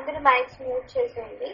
అందరి mics mute చేసేయండి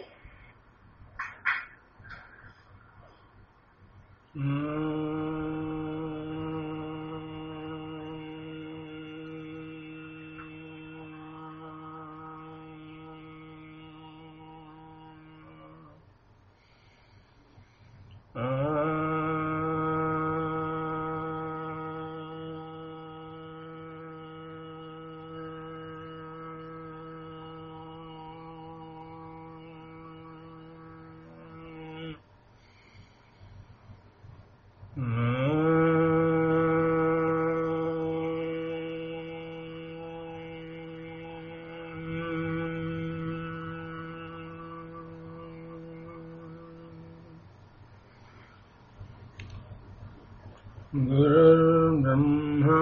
गुरुर्ब्रह्मा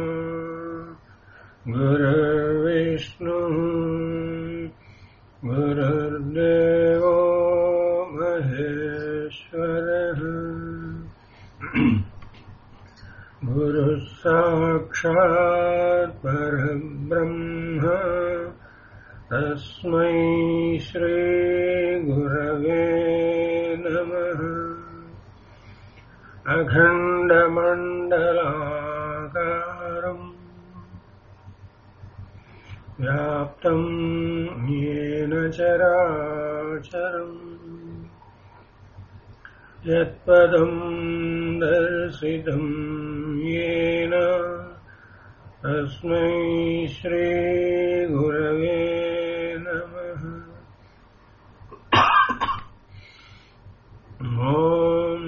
गुरुर्विष्णुः गुरुर्देवो महेश्वरः गुरुः साक्षात् परब्रह्म तस्मै श्रीगुरवे नमः अखण्डमण्डलाकारम् व्याप्तम् येन चराचरम् यत्पदम् दर्शितम् येन तस्मै श्रीगुरवे नमः ॐ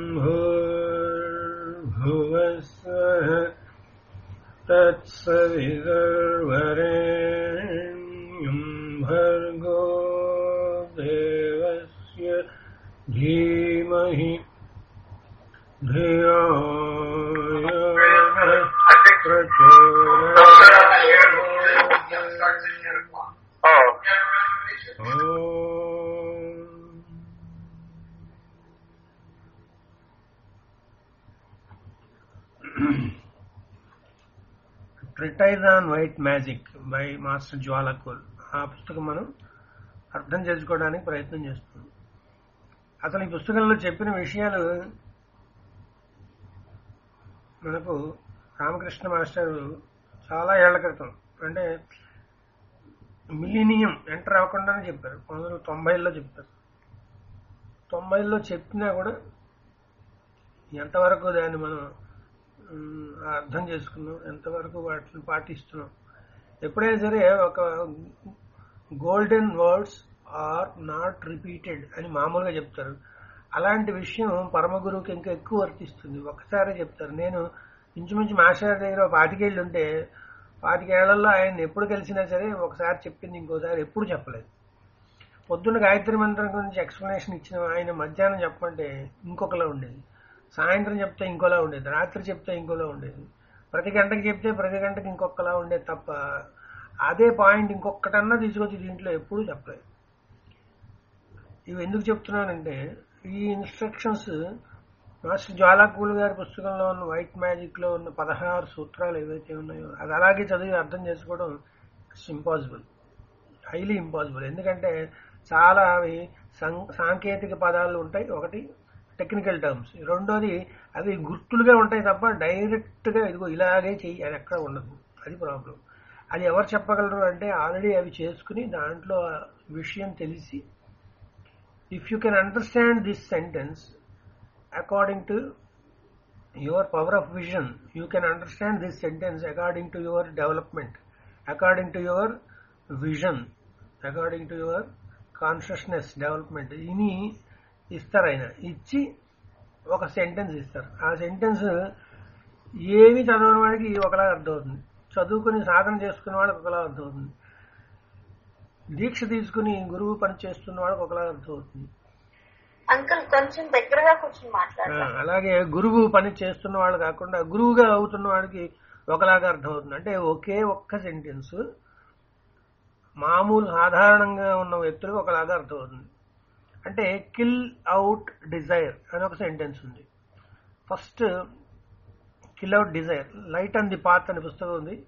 भूर्भुवस्वः तत्सवितर्वरेण्यम् भर्गो देवस्य धीमहि धियो यो नः प्रचोदयात् ॐ treatise on white magic by master Djwhal Khul ఆ పుస్తకం మనం అర్థం చేసుకోవడానికి ప్రయత్నం చేస్తున్నాం అసలు ఈ పుస్తకంలో చెప్పిన విషయాలు మనకు రామకృష్ణ మాస్టర్ చాలా ఏళ్ల క్రితం అంటే మిలీనియం ఎంటర్ అవ్వకుండానే చెప్పారు పంతొమ్మిది వందల తొంభైలో చెప్పారు తొంభైలో చెప్పినా కూడా ఎంతవరకు దాన్ని మనం ఉమ్, అర్థం చేసుకున్నాం ఎంతవరకు వాటిని పాటిస్తున్నాం ఎప్పుడైనా సరే ఒక golden words are not repeated అని మామూలుగా చెప్తారు అలాంటి విషయం పరమ గురువుకి ఇంకా ఎక్కువ వర్తిస్తుంది ఒకసారి చెప్తారు నేను ఇంచుమించు మాస్టర్ దగ్గర ఒక పాతికేళ్ళు ఉంటే పాతికేళ్లలో ఆయన ఎప్పుడు కలిసినా సరే ఒకసారి చెప్పింది ఇంకోసారి ఎప్పుడు చెప్పలేదు పొద్దున్న గాయత్రి మంత్రం గురించి ఎక్స్ప్లెనేషన్ ఇచ్చిన ఆయన మధ్యాహ్నం చెప్పమంటే ఇంకొకలా ఉండేది సాయంత్రం చెప్తే ఇంకోలా ఉండేది రాత్రి చెప్తే ఇంకోలా ఉండేది ప్రతి గంటకి చెప్తే ప్రతి గంటకి ఇంకొకలా ఉండేది తప్ప అదే పాయింట్ ఇంకొకటన్నా తీసుకొచ్చి దీంట్లో ఎప్పుడూ చెప్పలేదు ఇవి ఎందుకు చెప్తున్నానంటే ఈ ఇన్స్ట్రక్షన్స్ మాస్టర్ జ్వాలాకూల్ గారి పుస్తకంలో ఉన్న వైట్ మ్యాజిక్ లో ఉన్న పదహారు సూత్రాలు ఏవైతే ఉన్నాయో అది అలాగే చదివి అర్థం చేసుకోవడం ఇట్స్ ఇంపాసిబుల్ హైలీ ఇంపాసిబుల్ ఎందుకంటే చాలా అవి సం- సాంకేతిక పదాలు ఉంటాయి ఒకటి టెక్నికల్ టర్మ్స్ రెండోది అవి గుర్తులుగా ఉంటాయి తప్ప డైరెక్ట్ గా ఇదిగో ఇలాగే చెయ్యి అని ఎక్కడ ఉండదు అది ప్రాబ్లం అది ఎవరు చెప్పగలరు అంటే ఆల్రెడీ అవి చేసుకుని దాంట్లో ఆ విషయం తెలిసి if you can understand this sentence according to your power of vision you can understand this sentence according to your development according to your vision according to your consciousness development ఇని ఇస్తారు ఆయన ఇచ్చి ఒక సెంటెన్స్ ఇస్తారు ఆ sentence ఏమి చదవని వాడికి ఒకలా అర్థమవుతుంది చదువుకుని సాధన చేసుకున్న వాడికి ఒకలా అర్థమవుతుంది దీక్ష తీసుకుని గురువు పని చేస్తున్న వాడికి ఒకలా అర్థమవుతుంది అంకుల్ కొంచెం దగ్గరగా కూర్చొని ఆ, మాట్లాడతాం అలాగే గురువు పని చేస్తున్న వాడు కాకుండా గురువుగా అవుతున్న వాడికి ఒకలాగా అర్థమవుతుంది అంటే ఒకే ఒక్క సెంటెన్స్ మామూలు సాధారణంగా ఉన్న వ్యక్తులకు ఒకలాగా అర్థమవుతుంది అంటే కిల్ అవుట్ డిజైర్ అని ఒక సెంటెన్స్ ఉంది first kill out desire light and the path అనే పుస్తకం ఉంది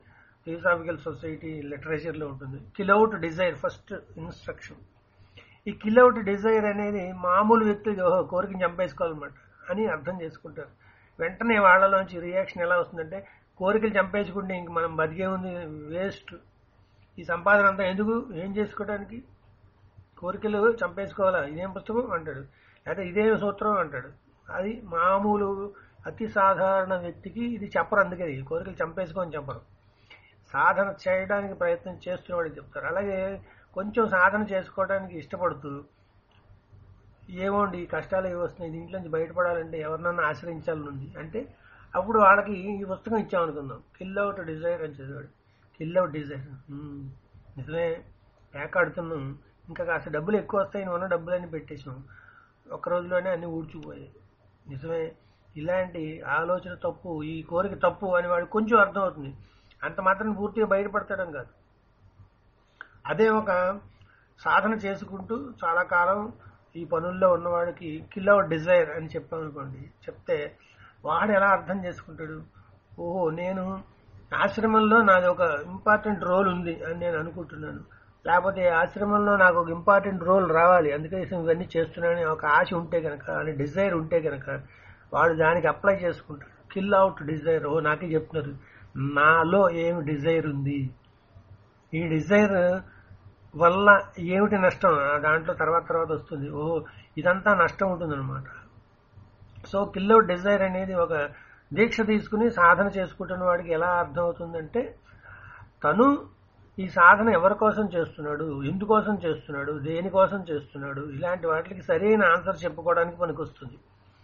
థియోసాఫికల్ సొసైటీ లిటరేచర్ లో ఉంటుంది కిల్అవుట్ డిజైర్ ఫస్ట్ ఇన్స్ట్రక్షన్ ఈ కిల్అవుట్ డిజైర్ అనేది మామూలు వ్యక్తులకి ఓహో కోరికని చంపేసుకోవాలన్నమాట అని అర్థం చేసుకుంటారు వెంటనే వాళ్ళలోంచి రియాక్షన్ ఎలా వస్తుందంటే కోరికలు చంపేసుకుంటే ఇంక మనం బతికే ఉంది వేస్ట్ ఈ సంపాదన అంతా ఎందుకు ఏం చేసుకోవడానికి కోరికలు చంపేసుకోవాలా ఇదేం పుస్తకం అంటాడు లేకపోతే ఇదేం సూత్రం అంటాడు అది మామూలు అతి సాధారణ వ్యక్తికి ఇది చెప్పరు అందుకే ఈ కోరికలు చంపేసుకోని చెప్పరు సాధన చేయడానికి ప్రయత్నం చేస్తున్నవాడికి చెప్తారు అలాగే కొంచెం సాధన చేసుకోవడానికి ఇష్టపడుతూ ఏమోండి ఈ కష్టాలు ఏవి వస్తున్నాయి దీంట్లో నుంచి బయటపడాలంటే ఎవరినన్నా ఆశ్రయించాలని ఉంది అంటే అప్పుడు వాళ్ళకి ఈ పుస్తకం ఇచ్చామనుకుందాం కిల్ అవుట్ డిజైర్ అని చదివాడు కిల్ అవుట్ డిజైర్ నిజమే పేకాడుతున్నాం ఇంకా కాస్త డబ్బులు ఎక్కువ వస్తాయి ఉన్న డబ్బులన్నీ పెట్టేసాం ఒక రోజులోనే అన్ని ఊడ్చుకుపోయాయి నిజమే ఇలాంటి ఆలోచన తప్పు ఈ కోరిక తప్పు అని వాడు కొంచెం అర్థమవుతుంది అంత మాత్రం పూర్తిగా బయటపడతాడం కాదు అదే ఒక సాధన చేసుకుంటూ చాలా కాలం ఈ పనుల్లో ఉన్నవాడికి కిల్ అవుట్ డిజైర్ అని చెప్పామనుకోండి చెప్తే వాడు ఎలా అర్థం చేసుకుంటాడు ఓహో నేను ఆశ్రమంలో నాది ఒక ఇంపార్టెంట్ రోల్ ఉంది అని నేను అనుకుంటున్నాను లేకపోతే ఆశ్రమంలో నాకు ఒక ఇంపార్టెంట్ రోల్ రావాలి అందుకే ఇవన్నీ చేస్తున్నానని ఒక ఆశ ఉంటే కనుక అని డిజైర్ ఉంటే కనుక వాడు దానికి అప్లై చేసుకుంటాడు కిల్ అవుట్ డిజైర్ ఓ నాకే చెప్తున్నారు నాలో ఏమి డిజైర్ ఉంది ఈ డిజైర్ వల్ల ఏమిటి నష్టం ఆ దాంట్లో తర్వాత తర్వాత వస్తుంది ఓ ఇదంతా నష్టం ఉంటుందన్నమాట సో కిల్ అవుట్ డిజైర్ అనేది ఒక దీక్ష తీసుకుని సాధన చేసుకుంటున్న వాడికి ఎలా అర్థమవుతుందంటే తను ఈ సాధన ఎవరి కోసం చేస్తున్నాడు ఎందుకోసం చేస్తున్నాడు దేనికోసం చేస్తున్నాడు ఇలాంటి వాటికి సరైన ఆన్సర్ చెప్పుకోవడానికి మనకు వస్తుంది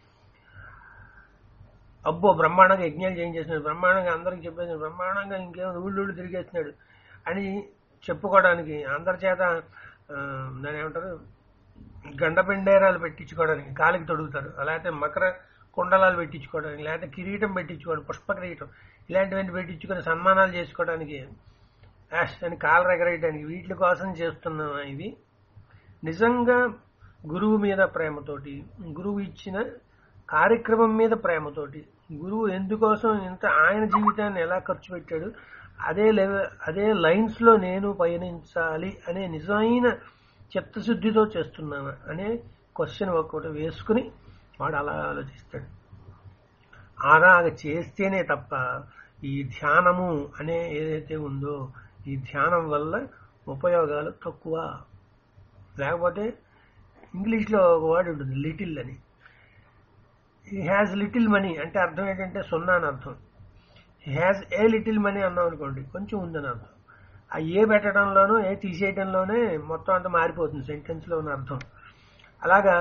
అబ్బో బ్రహ్మాండంగా యజ్ఞాలు చేయించేసినాడు బ్రహ్మాండంగా అందరికి చెప్పేసి బ్రహ్మాండంగా ఇంకేమో ఊళ్ళు ఊళ్ళు తిరిగేస్తున్నాడు అని చెప్పుకోవడానికి అందరి చేత ఆ, దాని ఏమంటారు గండపెండేరాలు పెట్టించుకోవడానికి కాలికి తొడుగుతారు లేకపోతే మకర కుండలాలు పెట్టించుకోవడానికి లేకపోతే కిరీటం పెట్టించుకోవడం పుష్ప కిరీటం ఇలాంటివన్నీ పెట్టించుకొని సన్మానాలు చేసుకోవడానికి యాష్ అని కాలు ఎగరేయడానికి వీటి కోసం చేస్తున్నాం ఇవి నిజంగా గురువు మీద ప్రేమతోటి గురువు ఇచ్చిన కార్యక్రమం మీద ప్రేమతోటి గురువు ఎందుకోసం ఇంత ఆయన జీవితాన్ని ఎలా ఖర్చు పెట్టాడు అదే లెవెల్ అదే లైన్స్ లో నేను పయనించాలి అనే నిజమైన చిత్తశుద్ధితో చేస్తున్నాను అనే క్వశ్చన్ ఒక్కటి వేసుకుని వాడు అలా ఆలోచిస్తాడు అలాగ చేస్తేనే తప్ప ఈ ధ్యానము అనే ఏదైతే ఉందో ఈ ధ్యానం వల్ల ఉపయోగాలు తక్కువ లేకపోతే ఇంగ్లీష్లో ఒక వర్డ్ ఉంటుంది లిటిల్ అని హీ హ్యాజ్ లిటిల్ మనీ అంటే అర్థం ఏంటంటే సున్నా అని అర్థం he has a little money అన్నాం అనుకోండి కొంచెం ఉందని అర్థం ఆ ఏ పెట్టడంలోనూ ఏ తీసేయడంలోనే మొత్తం అంతా మారిపోతుంది సెంటెన్స్ లో ఉన్న అర్థం అలాగా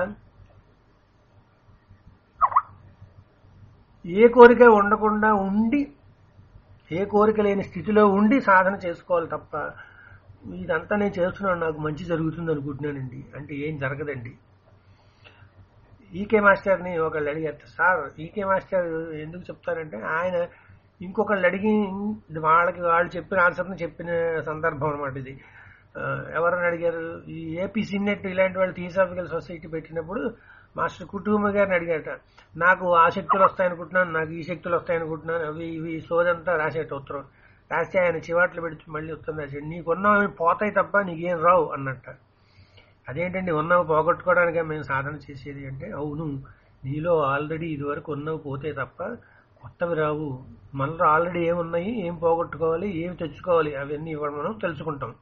ఏ కోరిక ఉండకుండా ఉండి ఏ కోరిక లేని స్థితిలో ఉండి సాధన చేసుకోవాలి తప్ప ఇదంతా నేను చేస్తున్నాను నాకు మంచి జరుగుతుంది అనుకుంటున్నానండి అంటే ఏం జరగదండి ఈకే మాస్టర్ని ఒకళ్ళు అడిగారు సార్ ఈకే మాస్టర్ ఎందుకు చెప్తారంటే ఆయన ఇంకొకళ్ళు అడిగి వాళ్ళకి వాళ్ళు చెప్పిన ఆన్సర్ని చెప్పిన సందర్భం అనమాట ఇది ఆ, ఎవరని అడిగారు ఈ ఏపీ సిన్నెట్ ఇలాంటి వాళ్ళు థియోసాఫికల్ సొసైటీ పెట్టినప్పుడు మాస్టర్ కుటుంబ గారిని అడిగారట నాకు ఆ శక్తులు వస్తాయనుకుంటున్నాను నాకు ఈ శక్తులు వస్తాయనుకుంటున్నాను అవి ఇవి సోదంతా రాసేట ఉత్తరం రాస్తే ఆయన చివాట్లు పెడితే మళ్ళీ ఉత్తరం రాశాడు నీకున్నవి పోతాయి తప్ప నీకేం రావు అన్నట్ట అదేంటండి ఉన్నవి పోగొట్టుకోవడానికే మేము సాధన చేసేది అంటే అవును నీలో ఆల్రెడీ ఇదివరకు ఉన్నవి పోతే తప్ప కొత్తవి రావు మనలో ఆల్రెడీ ఏమున్నాయి ఏం పోగొట్టుకోవాలి ఏం తెచ్చుకోవాలి అవన్నీ ఇవాళ మనం తెలుసుకుంటాం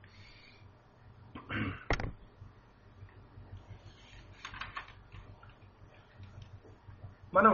మనం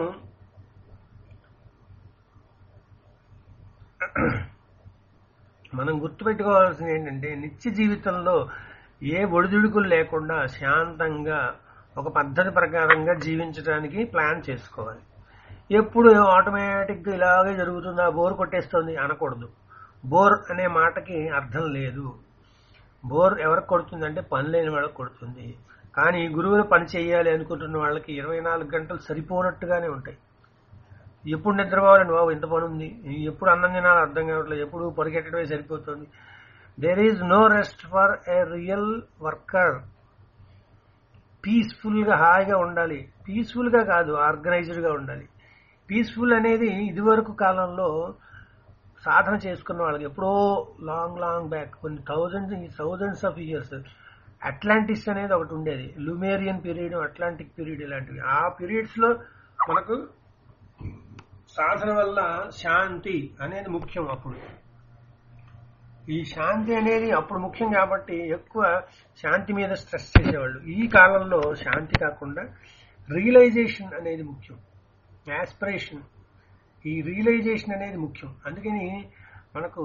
మనం గుర్తుపెట్టుకోవాల్సింది ఏంటంటే నిత్య జీవితంలో ఏ ఒడిదుడుకులు లేకుండా శాంతంగా ఒక పద్ధతి ప్రకారంగా జీవించడానికి ప్లాన్ చేసుకోవాలి ఎప్పుడు ఆటోమేటిక్గా ఇలాగే జరుగుతుందా బోర్ కొట్టేస్తుంది అనకూడదు బోర్ అనే మాటకి అర్థం లేదు బోర్ ఎవరికి కొడుతుంది అంటే పని లేని వాళ్ళకి కొడుతుంది కానీ గురువులు పని చేయాలి అనుకుంటున్న వాళ్ళకి ఇరవై నాలుగు గంటలు సరిపోనట్టుగానే ఉంటాయి ఎప్పుడు నిద్రపోవాలండి బాబు ఇంత పని ఉంది ఎప్పుడు అన్నం తినాలి అర్థం కావట్లేదు ఎప్పుడు పరిగెట్టడమే సరిపోతుంది there is no rest for a real worker peaceful గా హాయిగా ఉండాలి పీస్ఫుల్ గా కాదు ఆర్గనైజ్డ్ గా ఉండాలి పీస్ఫుల్ అనేది ఇదివరకు కాలంలో సాధన చేసుకున్న వాళ్ళకి ఎప్పుడో లాంగ్ లాంగ్ బ్యాక్ కొన్ని thousands thousands of years Atlantis అనేది ఒకటి ఉండేది లుమేరియన్ పీరియడ్ అట్లాంటిక్ పీరియడ్ ఇలాంటివి ఆ పీరియడ్స్ లో మనకు సాధన వల్ల శాంతి అనేది ముఖ్యం అప్పుడు ఈ శాంతి అనేది అప్పుడు ముఖ్యం కాబట్టి ఎక్కువ శాంతి మీద స్ట్రెస్ చేసేవాళ్ళు ఈ కాలంలో శాంతి కాకుండా రియలైజేషన్ అనేది ముఖ్యం యాస్పిరేషన్ ఈ రియలైజేషన్ అనేది ముఖ్యం అందుకని మనకు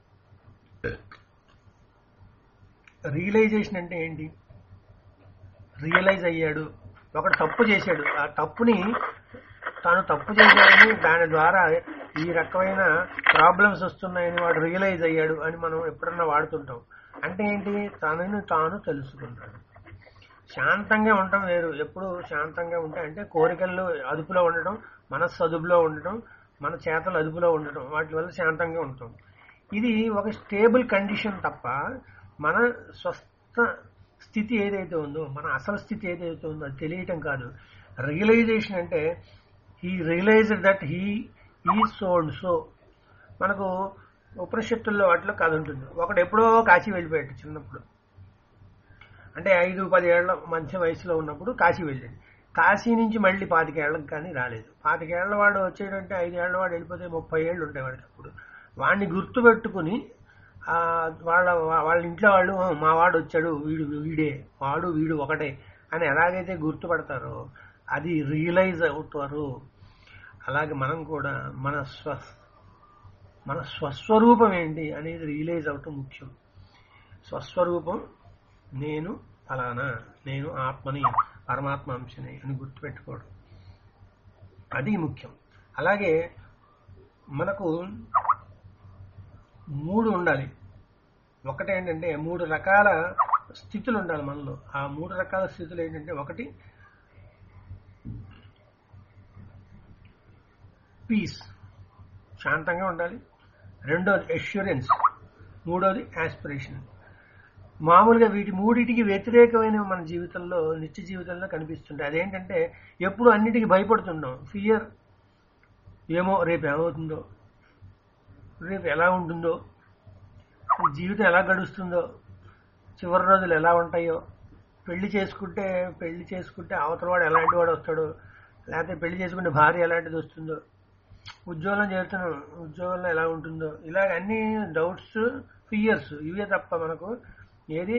రియలైజేషన్ అంటే ఏంటి రియలైజ్ అయ్యాడు ఒకడు తప్పు చేశాడు ఆ తప్పుని తాను తప్పు చేశాడని దాని ద్వారా ఈ రకమైన ప్రాబ్లమ్స్ వస్తున్నాయని వాడు రియలైజ్ అయ్యాడు అని మనం ఎప్పుడన్నా వాడుతుంటాం అంటే ఏంటి తనని తాను తెలుసుకున్నాడు శాంతంగా ఉండటం వేరు ఎప్పుడు శాంతంగా ఉంటే అంటే కోరికల్లో అదుపులో ఉండటం మనస్సు అదుపులో ఉండటం మన చేతలు అదుపులో ఉండటం వాటి వల్ల శాంతంగా ఉంటాం ఇది ఒక స్టేబుల్ కండిషన్ తప్ప మన స్వస్థ స్థితి ఏదైతే ఉందో మన అసలు స్థితి ఏదైతే ఉందో అది తెలియటం కాదు రియలైజేషన్ అంటే he realised that he is soul so మనకు ఉపనిషత్తుల్లో వాటిలో కథ ఉంటుంది ఒకడు ఎప్పుడో కాశీ వెళ్ళిపోయాడు చిన్నప్పుడు అంటే ఐదు పది ఏళ్ల మంచి వయసులో ఉన్నప్పుడు కాశీ వెళ్ళాడు కాశీ నుంచి మళ్ళీ పాతికేళ్లకు కానీ రాలేదు పాతికేళ్ల వాడు వచ్చేటంటే ఐదేళ్ల వాడు వెళ్ళిపోతే ముప్పై ఏళ్ళు ఉంటాయి వాడికి అప్పుడు వాడిని గుర్తుపెట్టుకుని ఆ, వాళ్ళ వాళ్ళ ఇంట్లో వాళ్ళు "ఆ, మా వాడు వచ్చాడు వీడు వీడే వాడు వీడు ఒకటే అని ఎలాగైతే గుర్తుపడతారో అది రియలైజ్ అవుతారు అలాగే మనం కూడా మన స్వ మన స్వస్వరూపం ఏంటి అనేది రియలైజ్ అవటం ముఖ్యం స్వస్వరూపం నేను ఫలానా నేను ఆత్మని పరమాత్మ అంశని అని గుర్తుపెట్టుకోవడం అది ముఖ్యం అలాగే మనకు మూడు ఉండాలి ఒకటేంటంటే మూడు రకాల స్థితులు ఉండాలి మనలో ఆ మూడు రకాల స్థితులు ఏంటంటే ఒకటి పీస్ శాంతంగా ఉండాలి రెండోది అష్యూరెన్స్ మూడోది ఆస్పిరేషన్ మామూలుగా వీటి మూడిటికి వ్యతిరేకమైన మన జీవితంలో నిత్య జీవితంలో కనిపిస్తుంటాయి అదేంటంటే ఎప్పుడు అన్నిటికీ భయపడుతున్నాం ఫియర్ ఏమో రేపు ఏమవుతుందో రేపు ఎలా ఉంటుందో జీవితం ఎలా గడుస్తుందో చివరి రోజులు ఎలా ఉంటాయో పెళ్లి చేసుకుంటే పెళ్లి చేసుకుంటే అవతల వాడు ఎలాంటి వాడు వస్తాడో లేకపోతే పెళ్లి చేసుకుంటే భార్య ఎలాంటిది వస్తుందో ఉద్యోగం చేస్తున్నాం ఉద్యోగంలో ఎలా ఉంటుందో ఇలాగ అన్ని డౌట్స్ ఫియర్స్ ఇవే తప్ప మనకు ఏది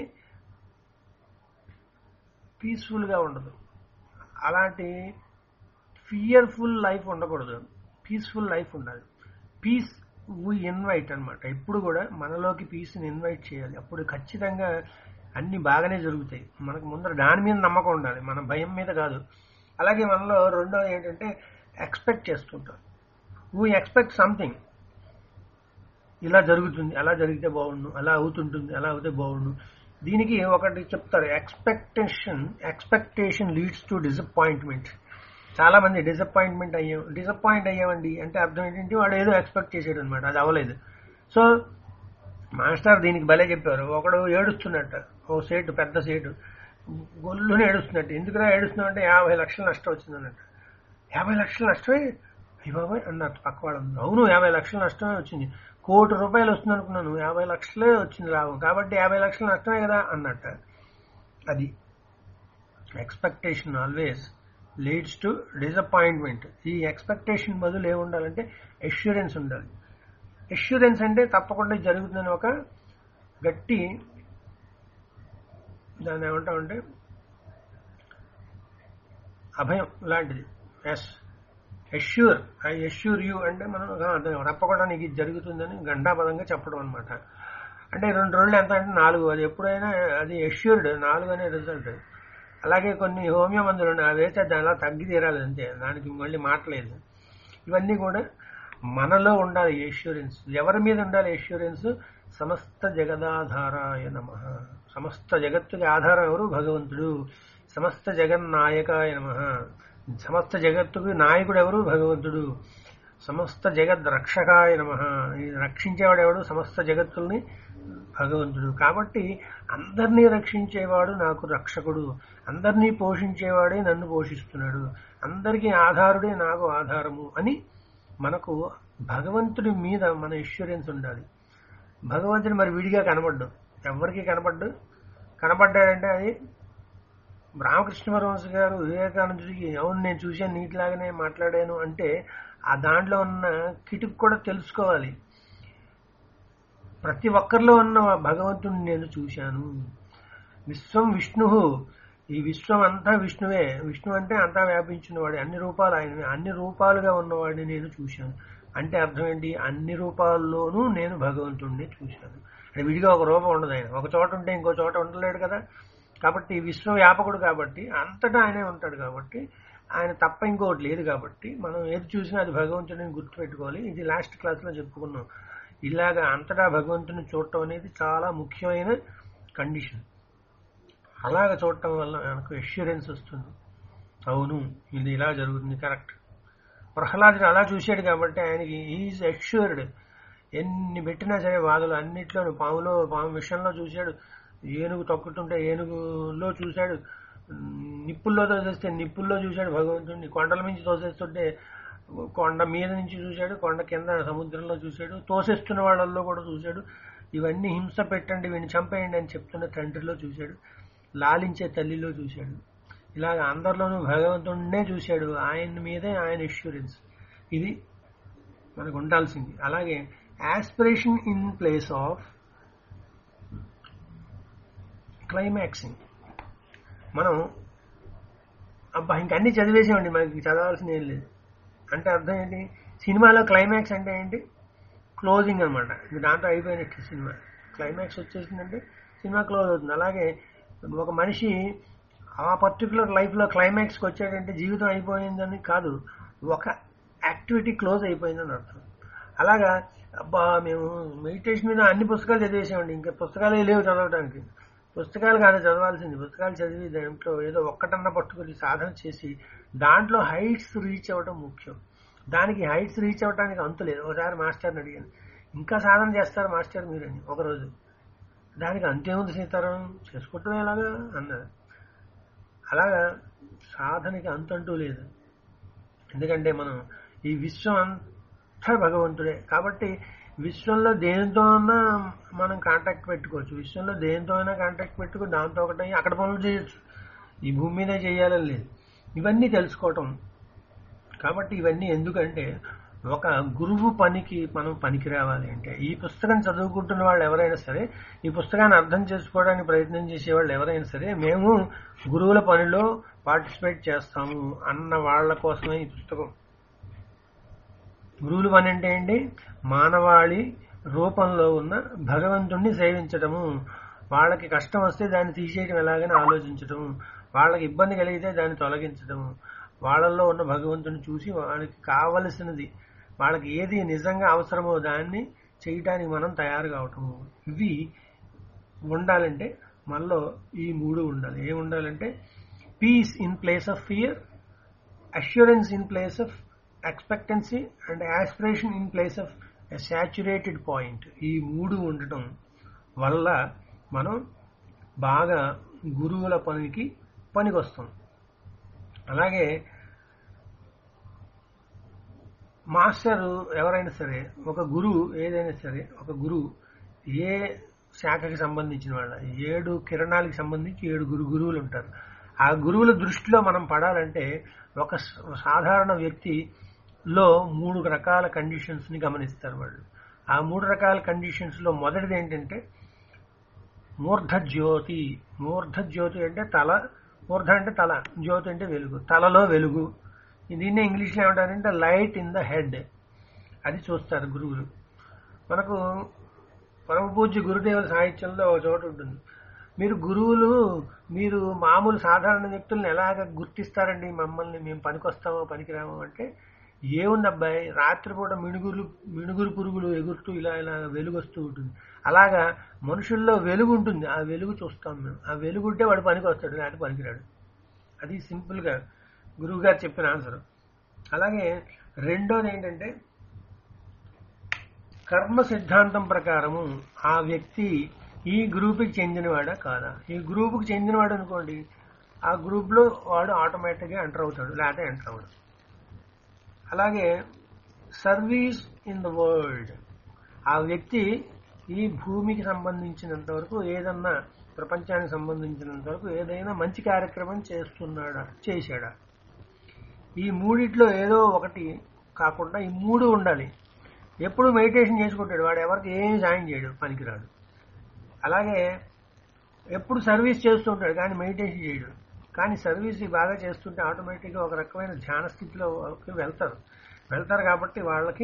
పీస్ఫుల్గా ఉండదు అలాంటి ఫియర్ఫుల్ లైఫ్ ఉండకూడదు పీస్ఫుల్ లైఫ్ ఉండాలి పీస్ వీ ఇన్వైట్ అన్నమాట ఎప్పుడు కూడా మనలోకి పీస్ని ఇన్వైట్ చేయాలి అప్పుడు ఖచ్చితంగా అన్ని బాగానే జరుగుతాయి మనకు ముందర దాని మీద నమ్మకం ఉండాలి మన భయం మీద కాదు అలాగే మనలో రెండోది ఏంటంటే ఎక్స్పెక్ట్ చేస్తుంటాం వీ ఎక్స్పెక్ట్ సంథింగ్ ఇలా జరుగుతుంది అలా జరిగితే బాగుండు అలా అవుతుంటుంది అలా అవుతే బాగుండు దీనికి ఒకటి చెప్తారు expectation expectation leads to disappointment చాలా మంది డిసప్పాయింట్మెంట్ అయ్యాం డిసప్పాయింట్ అయ్యామండి అంటే అర్థం ఏంటంటే వాడు ఏదో ఎక్స్పెక్ట్ చేసాడు అనమాట అది అవ్వలేదు సో మాస్టర్ దీనికి భలే చెప్పారు ఒకడు ఏడుస్తున్నట్ట ఓ సేటు పెద్ద సేటు గొల్లుని ఏడుస్తున్నట్టు ఎందుకురా ఏడుస్తున్నావు అంటే యాభై లక్షల నష్టం వచ్చిందన్నట్టు యాభై లక్షల నష్టమే అయ్యి బాబాయ్ అన్నట్టు పక్క వాడు అన్నారు. అవును యాభై లక్షల నష్టమే వచ్చింది కోటి రూపాయలు వస్తుంది అనుకున్నాను యాభై లక్షలే వచ్చింది లాభం కాబట్టి యాభై లక్షల నష్టమే కదా అన్నట్ట అది expectation always leads to disappointment ఈ ఎక్స్పెక్టేషన్ బదులు ఏముండాలంటే ఎష్యూరెన్స్ ఉండాలి ఎష్యూరెన్స్ అంటే తప్పకుండా ఇది జరుగుతుందని ఒక గట్టి దాన్ని ఏమంటామంటే అభయం లాంటిది yes assure I assure you అంటే మనం ఆ, అదే, తప్పకుండా నీకు ఇది జరుగుతుందని గంటాపదంగా చెప్పడం అనమాట అంటే రెండు రోజులు ఎంత అంటే నాలుగు అది ఎప్పుడైనా అది ఎష్యూర్డ్ నాలుగు అనే రిజల్ట్ అలాగే కొన్ని హోమియో మందులు ఉన్నాయి అవి వేస్తే దాని అలా తగ్గి తీరాలి అంతే దానికి మళ్ళీ మాటలేదు ఇవన్నీ కూడా మనలో ఉండాలి ఎష్యూరెన్స్ ఎవరి మీద ఉండాలి ఎష్యూరెన్స్ సమస్త జగదాధారాయ నమ సమస్త జగత్తుకి ఆధారం ఎవరు భగవంతుడు సమస్త జగన్నాయకాయ నమ సమస్త జగత్తుకి నాయకుడు ఎవరు భగవంతుడు సమస్త జగద్ రక్షకాయ నమ రక్షించేవాడు ఎవడు సమస్త జగత్తుల్ని భగవంతుడు కాబట్టి అందరినీ రక్షించేవాడు నాకు రక్షకుడు అందరినీ పోషించేవాడే నన్ను పోషిస్తున్నాడు అందరికీ ఆధారుడే నాకు ఆధారము అని మనకు భగవంతుడి మీద మన ఇన్సూరెన్స్ ఉండాలి భగవంతుడు మరి విడిగా కనబడ్డు ఎవరికి కనబడ్డు కనబడ్డాడంటే అది రామకృష్ణ పరమహంస గారు వివేకానందుడికి అవును నేను చూశాను నీటిలాగానే మాట్లాడాను అంటే ఆ దాంట్లో ఉన్న కిటుకు కూడా తెలుసుకోవాలి ప్రతి ఒక్కరిలో ఉన్న భగవంతుడిని నేను చూశాను విశ్వం విష్ణు ఈ విశ్వం అంతా విష్ణువే విష్ణు అంటే అంతా వ్యాపించినవాడు అన్ని రూపాలు ఆయన అన్ని రూపాలుగా ఉన్నవాడిని నేను చూశాను అంటే అర్థం ఏంటి అన్ని రూపాల్లోనూ నేను భగవంతుడిని చూశాను అంటే విడిగా ఒక రూపం ఉండదు ఆయన ఒక చోట ఉంటే ఇంకో చోట ఉండలేడు కదా కాబట్టి విశ్వవ్యాపకుడు కాబట్టి అంతటా ఆయనే ఉంటాడు కాబట్టి ఆయన తప్ప ఇంకోటి లేదు కాబట్టి మనం ఏది చూసినా అది భగవంతుడిని గుర్తుపెట్టుకోవాలి ఇది లాస్ట్ క్లాస్లో చెప్పుకున్నాం ఇలాగా అంతటా భగవంతుని చూడటం అనేది చాలా ముఖ్యమైన కండిషన్ అలాగ చూడటం వల్ల మనకు ఎష్యూరెన్స్ వస్తుంది అవును ఇది ఇలా జరుగుతుంది కరెక్ట్ ప్రహ్లాదుడు అలా చూశాడు కాబట్టి ఆయనకి ఈజ్ ఎష్యూర్డ్ ఎన్ని పెట్టినా సరే వాదులు అన్నిట్లోనూ పాములో పాము విషయంలో చూశాడు ఏనుగు తొక్కుతుంటే ఏనుగులో చూశాడు నిప్పుల్లో తోసేస్తే నిప్పుల్లో చూశాడు భగవంతుడిని కొండల మించి తోసేస్తుంటే కొండ మీద నుంచి చూశాడు కొండ కింద సముద్రంలో చూశాడు తోసేస్తున్న వాళ్ళల్లో కూడా చూశాడు ఇవన్నీ హింస పెట్టండి వీడిని చంపేయండి అని చెప్తున్న తండ్రిలో చూశాడు లాలించే తల్లిలో చూశాడు ఇలాగ అందరిలోనూ భగవంతుడినే చూశాడు ఆయన మీదే ఆయన ఇన్సూరెన్స్ ఇది మనకు ఉండాల్సింది అలాగే aspiration in place of climaxing మనం అబ్బా ఇంకన్నీ చదివేసామండి మనకి చదవాల్సిన ఏం లేదు అంటే అర్థం ఏంటి సినిమాలో క్లైమాక్స్ అంటే ఏంటి క్లోజింగ్ అనమాట దాంతో అయిపోయినట్టు సినిమా క్లైమాక్స్ వచ్చేసిందంటే సినిమా క్లోజ్ అవుతుంది అలాగే ఒక మనిషి ఆ పర్టికులర్ లైఫ్లో క్లైమాక్స్కి వచ్చాడంటే జీవితం అయిపోయిందని కాదు ఒక యాక్టివిటీ క్లోజ్ అయిపోయిందని అర్థం అలాగా అబ్బా మేము మెడిటేషన్ మీద అన్ని పుస్తకాలు చదివేసామండి ఇంకా పుస్తకాలే లేవు చదవడానికి పుస్తకాలు కాదు చదవాల్సింది పుస్తకాలు చదివి దాంట్లో ఏదో ఒక్కటన్నా పట్టుకుని సాధన చేసి దాంట్లో హైట్స్ రీచ్ అవ్వడం ముఖ్యం దానికి హైట్స్ రీచ్ అవ్వడానికి అంతు లేదు ఒకసారి మాస్టర్ని అడిగాను ఇంకా సాధన చేస్తారు మాస్టర్ మీరని ఒకరోజు దానికి అంతేముంది సీతారాం చేసుకుంటాం ఎలాగా అన్నారు అలాగా సాధనకి అంతంటూ లేదు ఎందుకంటే మనం ఈ విశ్వం అంతా భగవంతుడే కాబట్టి విశ్వంలో దేనితో అయినా మనం కాంటాక్ట్ పెట్టుకోవచ్చు విశ్వంలో దేనితో అయినా కాంటాక్ట్ పెట్టుకో దాంతో ఒకటి అక్కడ పనులు చేయొచ్చు ఈ భూమి మీద చేయాలని లేదు ఇవన్నీ తెలుసుకోవటం కాబట్టి ఇవన్నీ ఎందుకంటే ఒక గురువు పనికి మనం పనికి రావాలి అంటే ఈ పుస్తకం చదువుకుంటున్న వాళ్ళు ఎవరైనా సరే ఈ పుస్తకాన్ని అర్థం చేసుకోవడానికి ప్రయత్నం చేసే వాళ్ళు ఎవరైనా సరే మేము గురువుల పనిలో పార్టిసిపేట్ చేస్తాము అన్న వాళ్ళ కోసమే ఈ పుస్తకం గురువుల పని అంటే ఏంటి మానవాళి రూపంలో ఉన్న భగవంతుణ్ణి సేవించటము వాళ్ళకి కష్టం వస్తే దాన్ని తీసేయడం ఎలాగని ఆలోచించటము వాళ్ళకి ఇబ్బంది కలిగితే దాన్ని తొలగించటము వాళ్ళల్లో ఉన్న భగవంతుని చూసి వాళ్ళకి కావలసినది వాళ్ళకి ఏది నిజంగా అవసరమో దాన్ని చేయటానికి మనం తయారు కావటము ఇవి ఉండాలంటే మనలో ఈ మూడు ఉండాలి ఏమి ఉండాలంటే peace in place of fear assurance in place of expectancy and aspiration in place of a saturated point ఈ మూడు ఉండటం వల్ల మనం బాగా గురువుల పనికి పనికొస్తాం అలాగే మాస్టర్ ఎవరైనా సరే ఒక గురువు ఏదైనా సరే ఒక గురువు ఏ శాఖకి సంబంధించిన వాళ్ళ ఏడు కిరణాలకి సంబంధించి ఏడు గురు గురువులు ఉంటారు ఆ గురువుల దృష్టిలో మనం పడాలంటే ఒక సాధారణ వ్యక్తిలో మూడు రకాల కండిషన్స్ ని గమనిస్తారు వాళ్ళు ఆ మూడు రకాల కండిషన్స్ లో మొదటిది ఏంటంటే మూర్ధ జ్యోతి మూర్ధ జ్యోతి అంటే తల మూర్ధ అంటే తల జ్యోతి అంటే వెలుగు తలలో వెలుగు దీన్నే ఇంగ్లీష్లో ఏమంటారంటే లైట్ ఇన్ ద హెడ్ అది చూస్తారు గురువులు మనకు పరమ పూజ్య గురుదేవుల సాహిత్యంలో ఒక చోట ఉంటుంది మీరు గురువులు మీరు మామూలు సాధారణ వ్యక్తులను ఎలాగ గుర్తిస్తారండి మమ్మల్ని మేము పనికొస్తామో పనికిరామో అంటే ఏముంది అబ్బాయి రాత్రిపూట మిణుగురు మిణుగురు పురుగులు ఎగురుతూ ఇలా ఇలా వెలుగు వస్తూ ఉంటుంది అలాగా మనుషుల్లో వెలుగు ఉంటుంది ఆ వెలుగు చూస్తాం మేము ఆ వెలుగు ఉంటే వాడు పనికి వస్తాడు లేకపోతే పనికిరాడు అది సింపుల్గా గురువు గారు చెప్పిన ఆన్సర్ అలాగే రెండోది ఏంటంటే కర్మ సిద్ధాంతం ప్రకారము ఆ వ్యక్తి ఈ గ్రూప్కి చెందినవాడా కాదా ఈ గ్రూప్కి చెందినవాడు అనుకోండి ఆ గ్రూప్లో వాడు ఆటోమేటిక్గా ఎంటర్ అవుతాడు లేకపోతే ఎంటర్ అవ్వడు అలాగే సర్వీస్ ఇన్ ద వరల్డ్ ఆ వ్యక్తి ఈ భూమికి సంబంధించినంత వరకు ఏదన్నా ప్రపంచానికి సంబంధించినంత వరకు ఏదైనా మంచి కార్యక్రమం చేస్తున్నాడా చేశాడా ఈ మూడిట్లో ఏదో ఒకటి కాకుండా ఈ మూడు ఉండాలి ఎప్పుడు మెడిటేషన్ చేసుకుంటాడు వాడు ఎవరికి ఏం సాయం చేయడు పనికిరాడు అలాగే ఎప్పుడు సర్వీస్ చేస్తుంటాడు కానీ మెడిటేషన్ చేయడు కానీ సర్వీస్ బాగా చేస్తుంటే ఆటోమేటిక్గా ఒక రకమైన ధ్యాన స్థితిలో వాళ్ళకి వెళ్తారు వెళ్తారు కాబట్టి వాళ్ళకి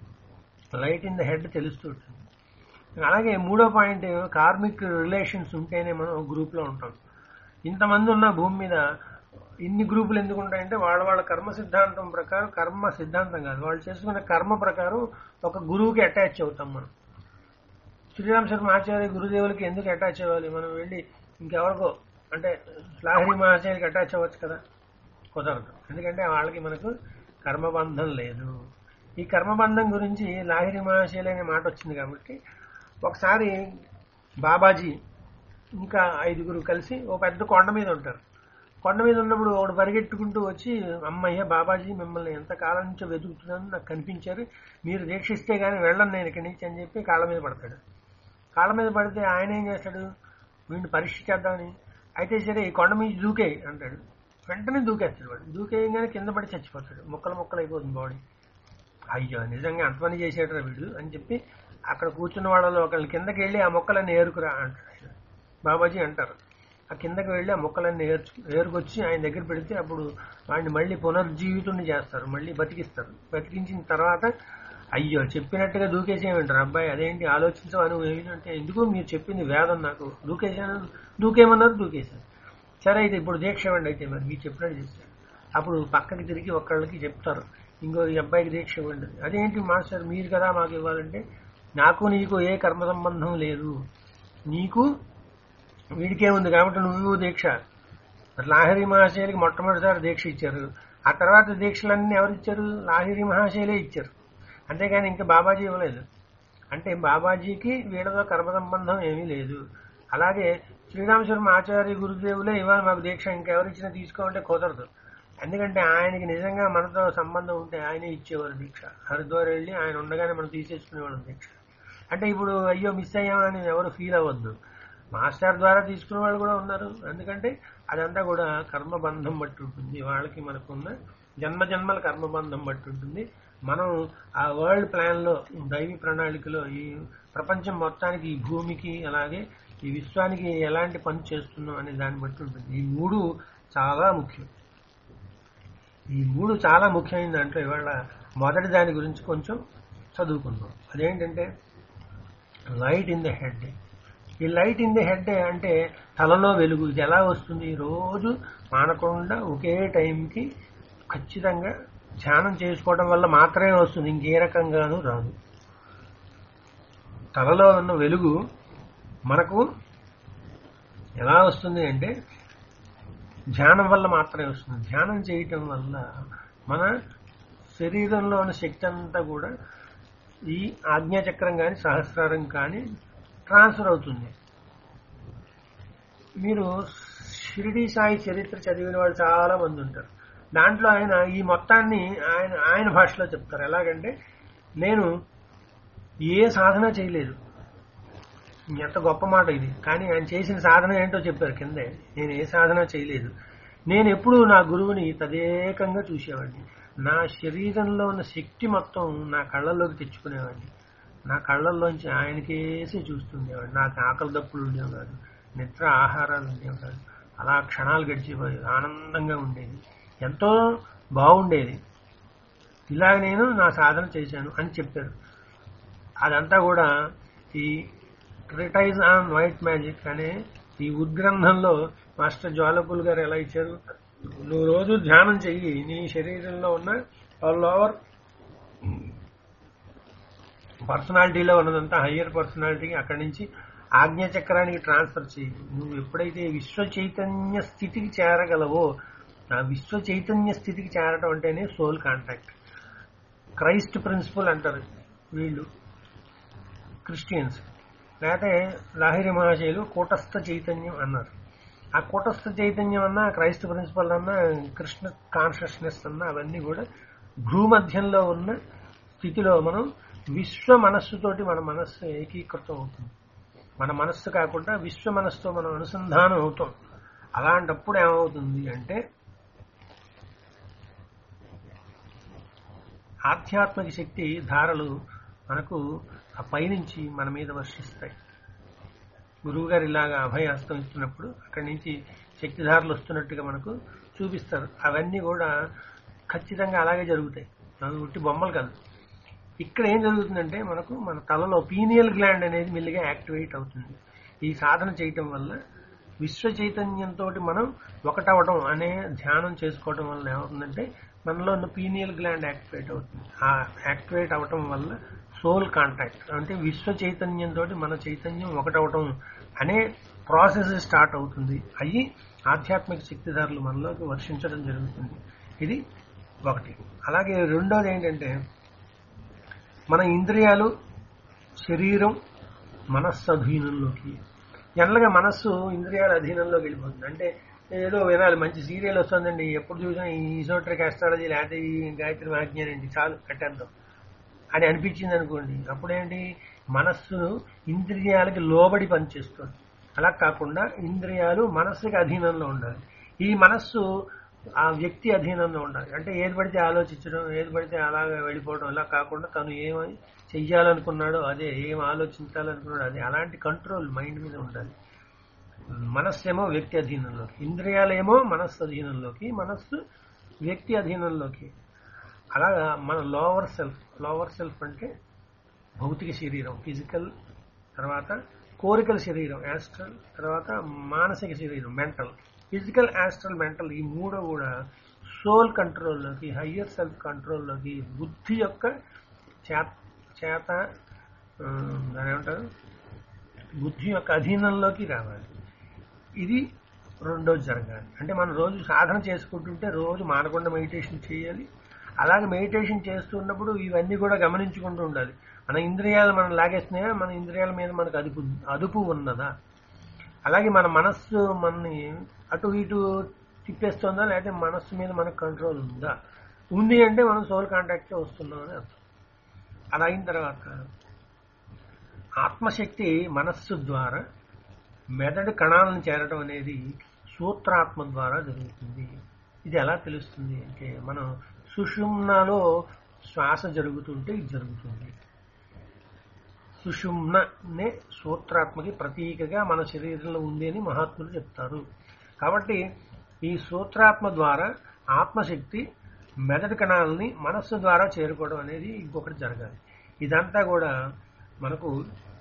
లైట్ ఇన్ ద హెడ్ తెలుస్తూ ఉంటుంది అలాగే మూడో పాయింట్ కార్మిక్ రిలేషన్స్ ఉంటేనే మనం గ్రూప్లో ఉంటాం ఇంతమంది ఉన్న భూమి మీద ఇన్ని గ్రూపులు ఎందుకు ఉంటాయంటే వాళ్ళ వాళ్ళ కర్మ సిద్ధాంతం ప్రకారం కర్మ సిద్ధాంతం కాదు వాళ్ళు చేసుకున్న కర్మ ప్రకారం ఒక గురువుకి అటాచ్ అవుతాం మనం శ్రీరామ్ శర్మ ఆచార్య గురుదేవులకి ఎందుకు అటాచ్ అవ్వాలి మనం వెళ్ళి ఇంకెవరికో అంటే లాహరి మహాచార్యకి అటాచ్ అవ్వచ్చు కదా కుదరదు ఎందుకంటే వాళ్ళకి మనకు కర్మబంధం లేదు ఈ కర్మబంధం గురించి లాహిరి మహాశైలి అనే మాట వచ్చింది కాబట్టి ఒకసారి బాబాజీ ఇంకా ఐదుగురు కలిసి ఓ పెద్ద కొండ మీద ఉంటారు కొండ మీద ఉన్నప్పుడు ఒకడు పరిగెట్టుకుంటూ వచ్చి అమ్మయ్య బాబాజీ మిమ్మల్ని ఎంత కాలం నుంచో వెతుకుతున్నాను నాకు కనిపించారు మీరు దీక్షిస్తే గానీ వెళ్ళను నేను ఇక్కడి నుంచి అని చెప్పి కాళ్ళ మీద పడతాడు కాళ్ళ మీద పడితే ఆయన ఏం చేస్తాడు వీడిని పరీక్ష చేద్దామని అయితే సరే ఈ కొండ మీద దూకే అంటాడు వెంటనే దూకేస్తాడు వాడు దూకేయగానే కింద పడి చచ్చిపోతాడు ముక్కలు ముక్కలు అయిపోతుంది బాడీ అయ్యో నిజంగా అంత పని చేసేటరా వీడు అని చెప్పి అక్కడ కూర్చున్న వాళ్ళలో ఒకళ్ళ కిందకి వెళ్ళి ఆ మొక్కలన్నీ ఏరుకురా అంటాడు ఆయన బాబాజీ అంటారు ఆ కిందకి వెళ్ళి ఆ మొక్కలన్నీ ఏర్చు ఏరుకొచ్చి ఆయన దగ్గర పెడితే అప్పుడు వాడిని మళ్ళీ పునర్జీవితుడిని చేస్తారు మళ్ళీ బతికిస్తారు బతికించిన తర్వాత అయ్యో చెప్పినట్టుగా దూకేసేయమంటారు అబ్బాయి అదేంటి ఆలోచించవా నువ్వు ఏంటంటే ఎందుకు మీరు చెప్పింది వేదం నాకు దూకేసాను దూకేమన్నారు దూకేశాను సరే అయితే ఇప్పుడు దీక్ష ఇవ్వండి అయితే మరి మీరు చెప్పినట్టు చేశారు అప్పుడు పక్కకి తిరిగి ఒకళ్ళకి చెప్తారు ఇంకో ఈ అబ్బాయికి దీక్ష ఇవ్వండి అదేంటి మాస్టర్ మీరు కదా మాకు ఇవ్వాలంటే నాకు నీకు ఏ కర్మ సంబంధం లేదు నీకు వీడికే ఉంది కాబట్టి నువ్వు దీక్ష లాహిరి మహాశైలికి మొట్టమొదటిసారి దీక్ష ఇచ్చారు ఆ తర్వాత దీక్షలన్నీ ఎవరు ఇచ్చారు లాహిరి మహాశైలే ఇచ్చారు అంతేగాని ఇంకా బాబాజీ ఇవ్వలేదు అంటే బాబాజీకి వీళ్ళతో కర్మ సంబంధం ఏమీ లేదు అలాగే శ్రీరామశర్మ ఆచార్య గురుదేవులే ఇవాళ మాకు దీక్ష ఇంకెవరు ఇచ్చినా తీసుకోమంటే కుదరదు ఎందుకంటే ఆయనకి నిజంగా మనతో సంబంధం ఉంటే ఆయనే ఇచ్చేవారు దీక్ష హరిద్వార్ వెళ్ళి ఆయన ఉండగానే మనం తీసేసుకునేవాళ్ళం దీక్ష అంటే ఇప్పుడు అయ్యో మిస్ అయ్యామని ఎవరు ఫీల్ అవ్వద్దు మాస్టర్ ద్వారా తీసుకునే వాళ్ళు కూడా ఉన్నారు ఎందుకంటే అదంతా కూడా కర్మబంధం బట్టి ఉంటుంది వాళ్ళకి మనకున్న జన్మ జన్మల కర్మబంధం బట్టి ఉంటుంది మనం ఆ వరల్డ్ ప్లాన్ లో దైవీ ప్రణాళికలో ఈ ప్రపంచం మొత్తానికి ఈ భూమికి అలాగే ఈ విశ్వానికి ఎలాంటి పని చేస్తున్నాం అనే దాన్ని బట్టి ఉంటుంది ఈ మూడు చాలా ముఖ్యం ఈ మూడు చాలా ముఖ్యమైన దాంట్లో ఇవాళ మొదటి దాని గురించి కొంచెం చదువుకుందాం అదేంటంటే లైట్ ఇన్ ద హెడ్ ఈ లైట్ ఇన్ ది హెడ్ అంటే తలలో వెలుగు ఇది ఎలా వస్తుంది రోజు మానకుండా ఒకే టైంకి ఖచ్చితంగా ధ్యానం చేసుకోవడం వల్ల మాత్రమే వస్తుంది ఇంకే రకంగానూ రాదు తలలో ఉన్న వెలుగు మనకు ఎలా వస్తుంది అంటే ధ్యానం వల్ల మాత్రమే వస్తుంది ధ్యానం చేయటం వల్ల మన శరీరంలో ఉన్న శక్తి అంతా కూడా ఈ ఆజ్ఞాచక్రం కానీ సహస్రారం కానీ ట్రాన్స్ఫర్ అవుతుంది మీరు షిరిడి సాయి చరిత్ర చదివిన వాళ్ళు చాలా మంది ఉంటారు దాంట్లో ఆయన ఈ మొత్తాన్ని ఆయన ఆయన భాషలో చెప్తారు ఎలాగంటే నేను ఏ సాధన చేయలేదు ఎంత గొప్ప మాట ఇది కానీ ఆయన చేసిన సాధన ఏంటో చెప్పారు కిందే నేను ఏ సాధన చేయలేదు నేను ఎప్పుడూ నా గురువుని తదేకంగా చూసేవాడిని నా శరీరంలో ఉన్న శక్తి మొత్తం నా కళ్ళల్లోకి తెచ్చుకునేవాడిని నా కళ్ళల్లోంచి ఆయనకేసి చూస్తుండేవాడు నాకు ఆకలి దప్పులు ఉండేవి కాదు నిద్ర ఆహారాలు ఉండేవి కాదు అలా క్షణాలు గడిచిపోయేది ఆనందంగా ఉండేది ఎంతో బాగుండేది ఇలాగ నేను నా సాధన చేశాను అని చెప్పారు అదంతా కూడా ఈ ట్రిటైజ్ ఆన్ వైట్ మ్యాజిక్ అనే ఈ ఉద్గ్రంథంలో మాస్టర్ జ్వాలపుల్ గారు ఎలా ఇచ్చారు నువ్వు రోజు ధ్యానం చెయ్యి నీ శరీరంలో ఉన్న ఆల్ ఓవర్ పర్సనాలిటీలో ఉన్నదంతా హయ్యర్ పర్సనాలిటీకి అక్కడి నుంచి ఆజ్ఞ చక్రానికి ట్రాన్స్ఫర్ చేయి నువ్వు ఎప్పుడైతే విశ్వ చైతన్య స్థితికి చేరగలవో ఆ విశ్వ చైతన్య స్థితికి చేరటం అంటేనే సోల్ కాంటాక్ట్ క్రైస్ట్ ప్రిన్సిపల్ అంటారు వీళ్ళు క్రిస్టియన్స్ లేకపోతే లాహిరి మహాశయులు కూటస్థ చైతన్యం అన్నారు ఆ కూటస్థ చైతన్యం అన్నా క్రైస్త ప్రిన్సిపల్ అన్నా కృష్ణ కాన్షియస్నెస్ అన్నా అవన్నీ కూడా భూమధ్యంలో ఉన్న స్థితిలో మనం విశ్వ మనస్సుతోటి మన మనస్సు ఏకీకృతం అవుతుంది మన మనస్సు కాకుండా విశ్వ మనస్సుతో మనం అనుసంధానం అవుతాం అలాంటప్పుడు ఏమవుతుంది అంటే ఆధ్యాత్మిక శక్తి ధారలు మనకు ఆ పైనుంచి మన మీద వర్షిస్తాయి గురువు గారు ఇలాగా అభయహస్తం ఇస్తున్నప్పుడు అక్కడి నుంచి శక్తిధారలు వస్తున్నట్టుగా మనకు చూపిస్తారు అవన్నీ కూడా ఖచ్చితంగా అలాగే జరుగుతాయి అవి ఉట్టి బొమ్మలు కాదు ఇక్కడ ఏం జరుగుతుందంటే మనకు మన తలలో పీనియల్ గ్లాండ్ అనేది మెల్లిగా యాక్టివేట్ అవుతుంది ఈ సాధన చేయటం వల్ల విశ్వ చైతన్యంతో మనం ఒకటవడం అనే ధ్యానం చేసుకోవటం వల్ల ఏమవుతుందంటే మనలో ఉన్న పీనియల్ గ్లాండ్ యాక్టివేట్ అవుతుంది ఆ యాక్టివేట్ అవటం వల్ల సోల్ కాంటాక్ట్ అంటే విశ్వ చైతన్యంతో మన చైతన్యం ఒకటవటం అనే ప్రాసెస్ స్టార్ట్ అవుతుంది అయ్యి ఆధ్యాత్మిక శక్తిదారులు మనలోకి వర్షించడం జరుగుతుంది ఇది ఒకటి అలాగే రెండోది ఏంటంటే మన ఇంద్రియాలు శరీరం మనస్సు అధీనంలోకి జనరల్గా మనస్సు ఇంద్రియాల అధీనంలోకి వెళ్ళిపోతుంది అంటే ఏదో వినాలి మంచి సీరియల్ వస్తుందండి ఎప్పుడు చూసినా ఈ ఈసోట్రిక్ ఆస్ట్రాలజీ లేకపోతే ఈ గాయత్రి వాజ్ఞానం ఏంటి చాలు కట్టేద్దాం అని అనిపించింది అనుకోండి అప్పుడేంటి మనస్సు ఇంద్రియాలకి లోబడి పనిచేస్తుంది అలా కాకుండా ఇంద్రియాలు మనస్సుకి అధీనంలో ఉండాలి ఈ మనస్సు ఆ వ్యక్తి అధీనంలో ఉండాలి అంటే ఏది పడితే ఆలోచించడం ఏది పడితే అలాగే వెళ్ళిపోవడం అలా కాకుండా తను ఏమని చెయ్యాలనుకున్నాడో అదే ఏం ఆలోచించాలనుకున్నాడో అదే అలాంటి కంట్రోల్ మైండ్ మీద ఉండాలి మనస్సేమో వ్యక్తి అధీనంలోకి ఇంద్రియాలేమో మనస్సు అధీనంలోకి మనస్సు వ్యక్తి అధీనంలోకి అలాగా మన లోవర్ సెల్ఫ్ లోవర్ సెల్ఫ్ అంటే భౌతిక శరీరం ఫిజికల్ తర్వాత కోరికల శరీరం యాస్ట్రల్ తర్వాత మానసిక శరీరం మెంటల్ ఫిజికల్ యాస్ట్రల్ మెంటల్ ఈ మూడు కూడా సోల్ కంట్రోల్లోకి హయ్యర్ సెల్ఫ్ కంట్రోల్లోకి బుద్ధి యొక్క చేత చేత ఆ, దాని ఏమంటారు బుద్ధి యొక్క అధీనంలోకి రావాలి ఇది రెండోది జరగాలి అంటే మనం రోజు సాధన చేసుకుంటుంటే రోజు మానకుండా మెడిటేషన్ చేయాలి అలాగే మెడిటేషన్ చేస్తున్నప్పుడు ఇవన్నీ కూడా గమనించుకుంటూ ఉండాలి మన ఇంద్రియాలు మనం లాగేస్తున్నాయా మన ఇంద్రియాల మీద మనకు అదుపు అదుపు ఉన్నదా అలాగే మన మనస్సు మనని అటు ఇటు తిప్పేస్తుందా లేకపోతే మనస్సు మీద మనకు కంట్రోల్ ఉందా ఉంది అంటే మనం సోల్ కాంటాక్ట్ వస్తున్నాం అని అర్థం అలా అయిన తర్వాత ఆత్మశక్తి మనస్సు ద్వారా మెదడు కణాలను చేరడం అనేది సూత్రాత్మ ద్వారా జరుగుతుంది ఇది ఎలా తెలుస్తుంది అంటే మనం సుషుమ్నలో శ్వాస జరుగుతుంటే ఇది జరుగుతుంది సుషుమ్ననే సూత్రాత్మకి ప్రతీకగా మన శరీరంలో ఉంది అని మహాత్ములు చెప్తారు కాబట్టి ఈ సూత్రాత్మ ద్వారా ఆత్మశక్తి మెదడు కణాలని మనస్సు ద్వారా చేరుకోవడం అనేది ఇంకొకటి జరగాలి ఇదంతా కూడా మనకు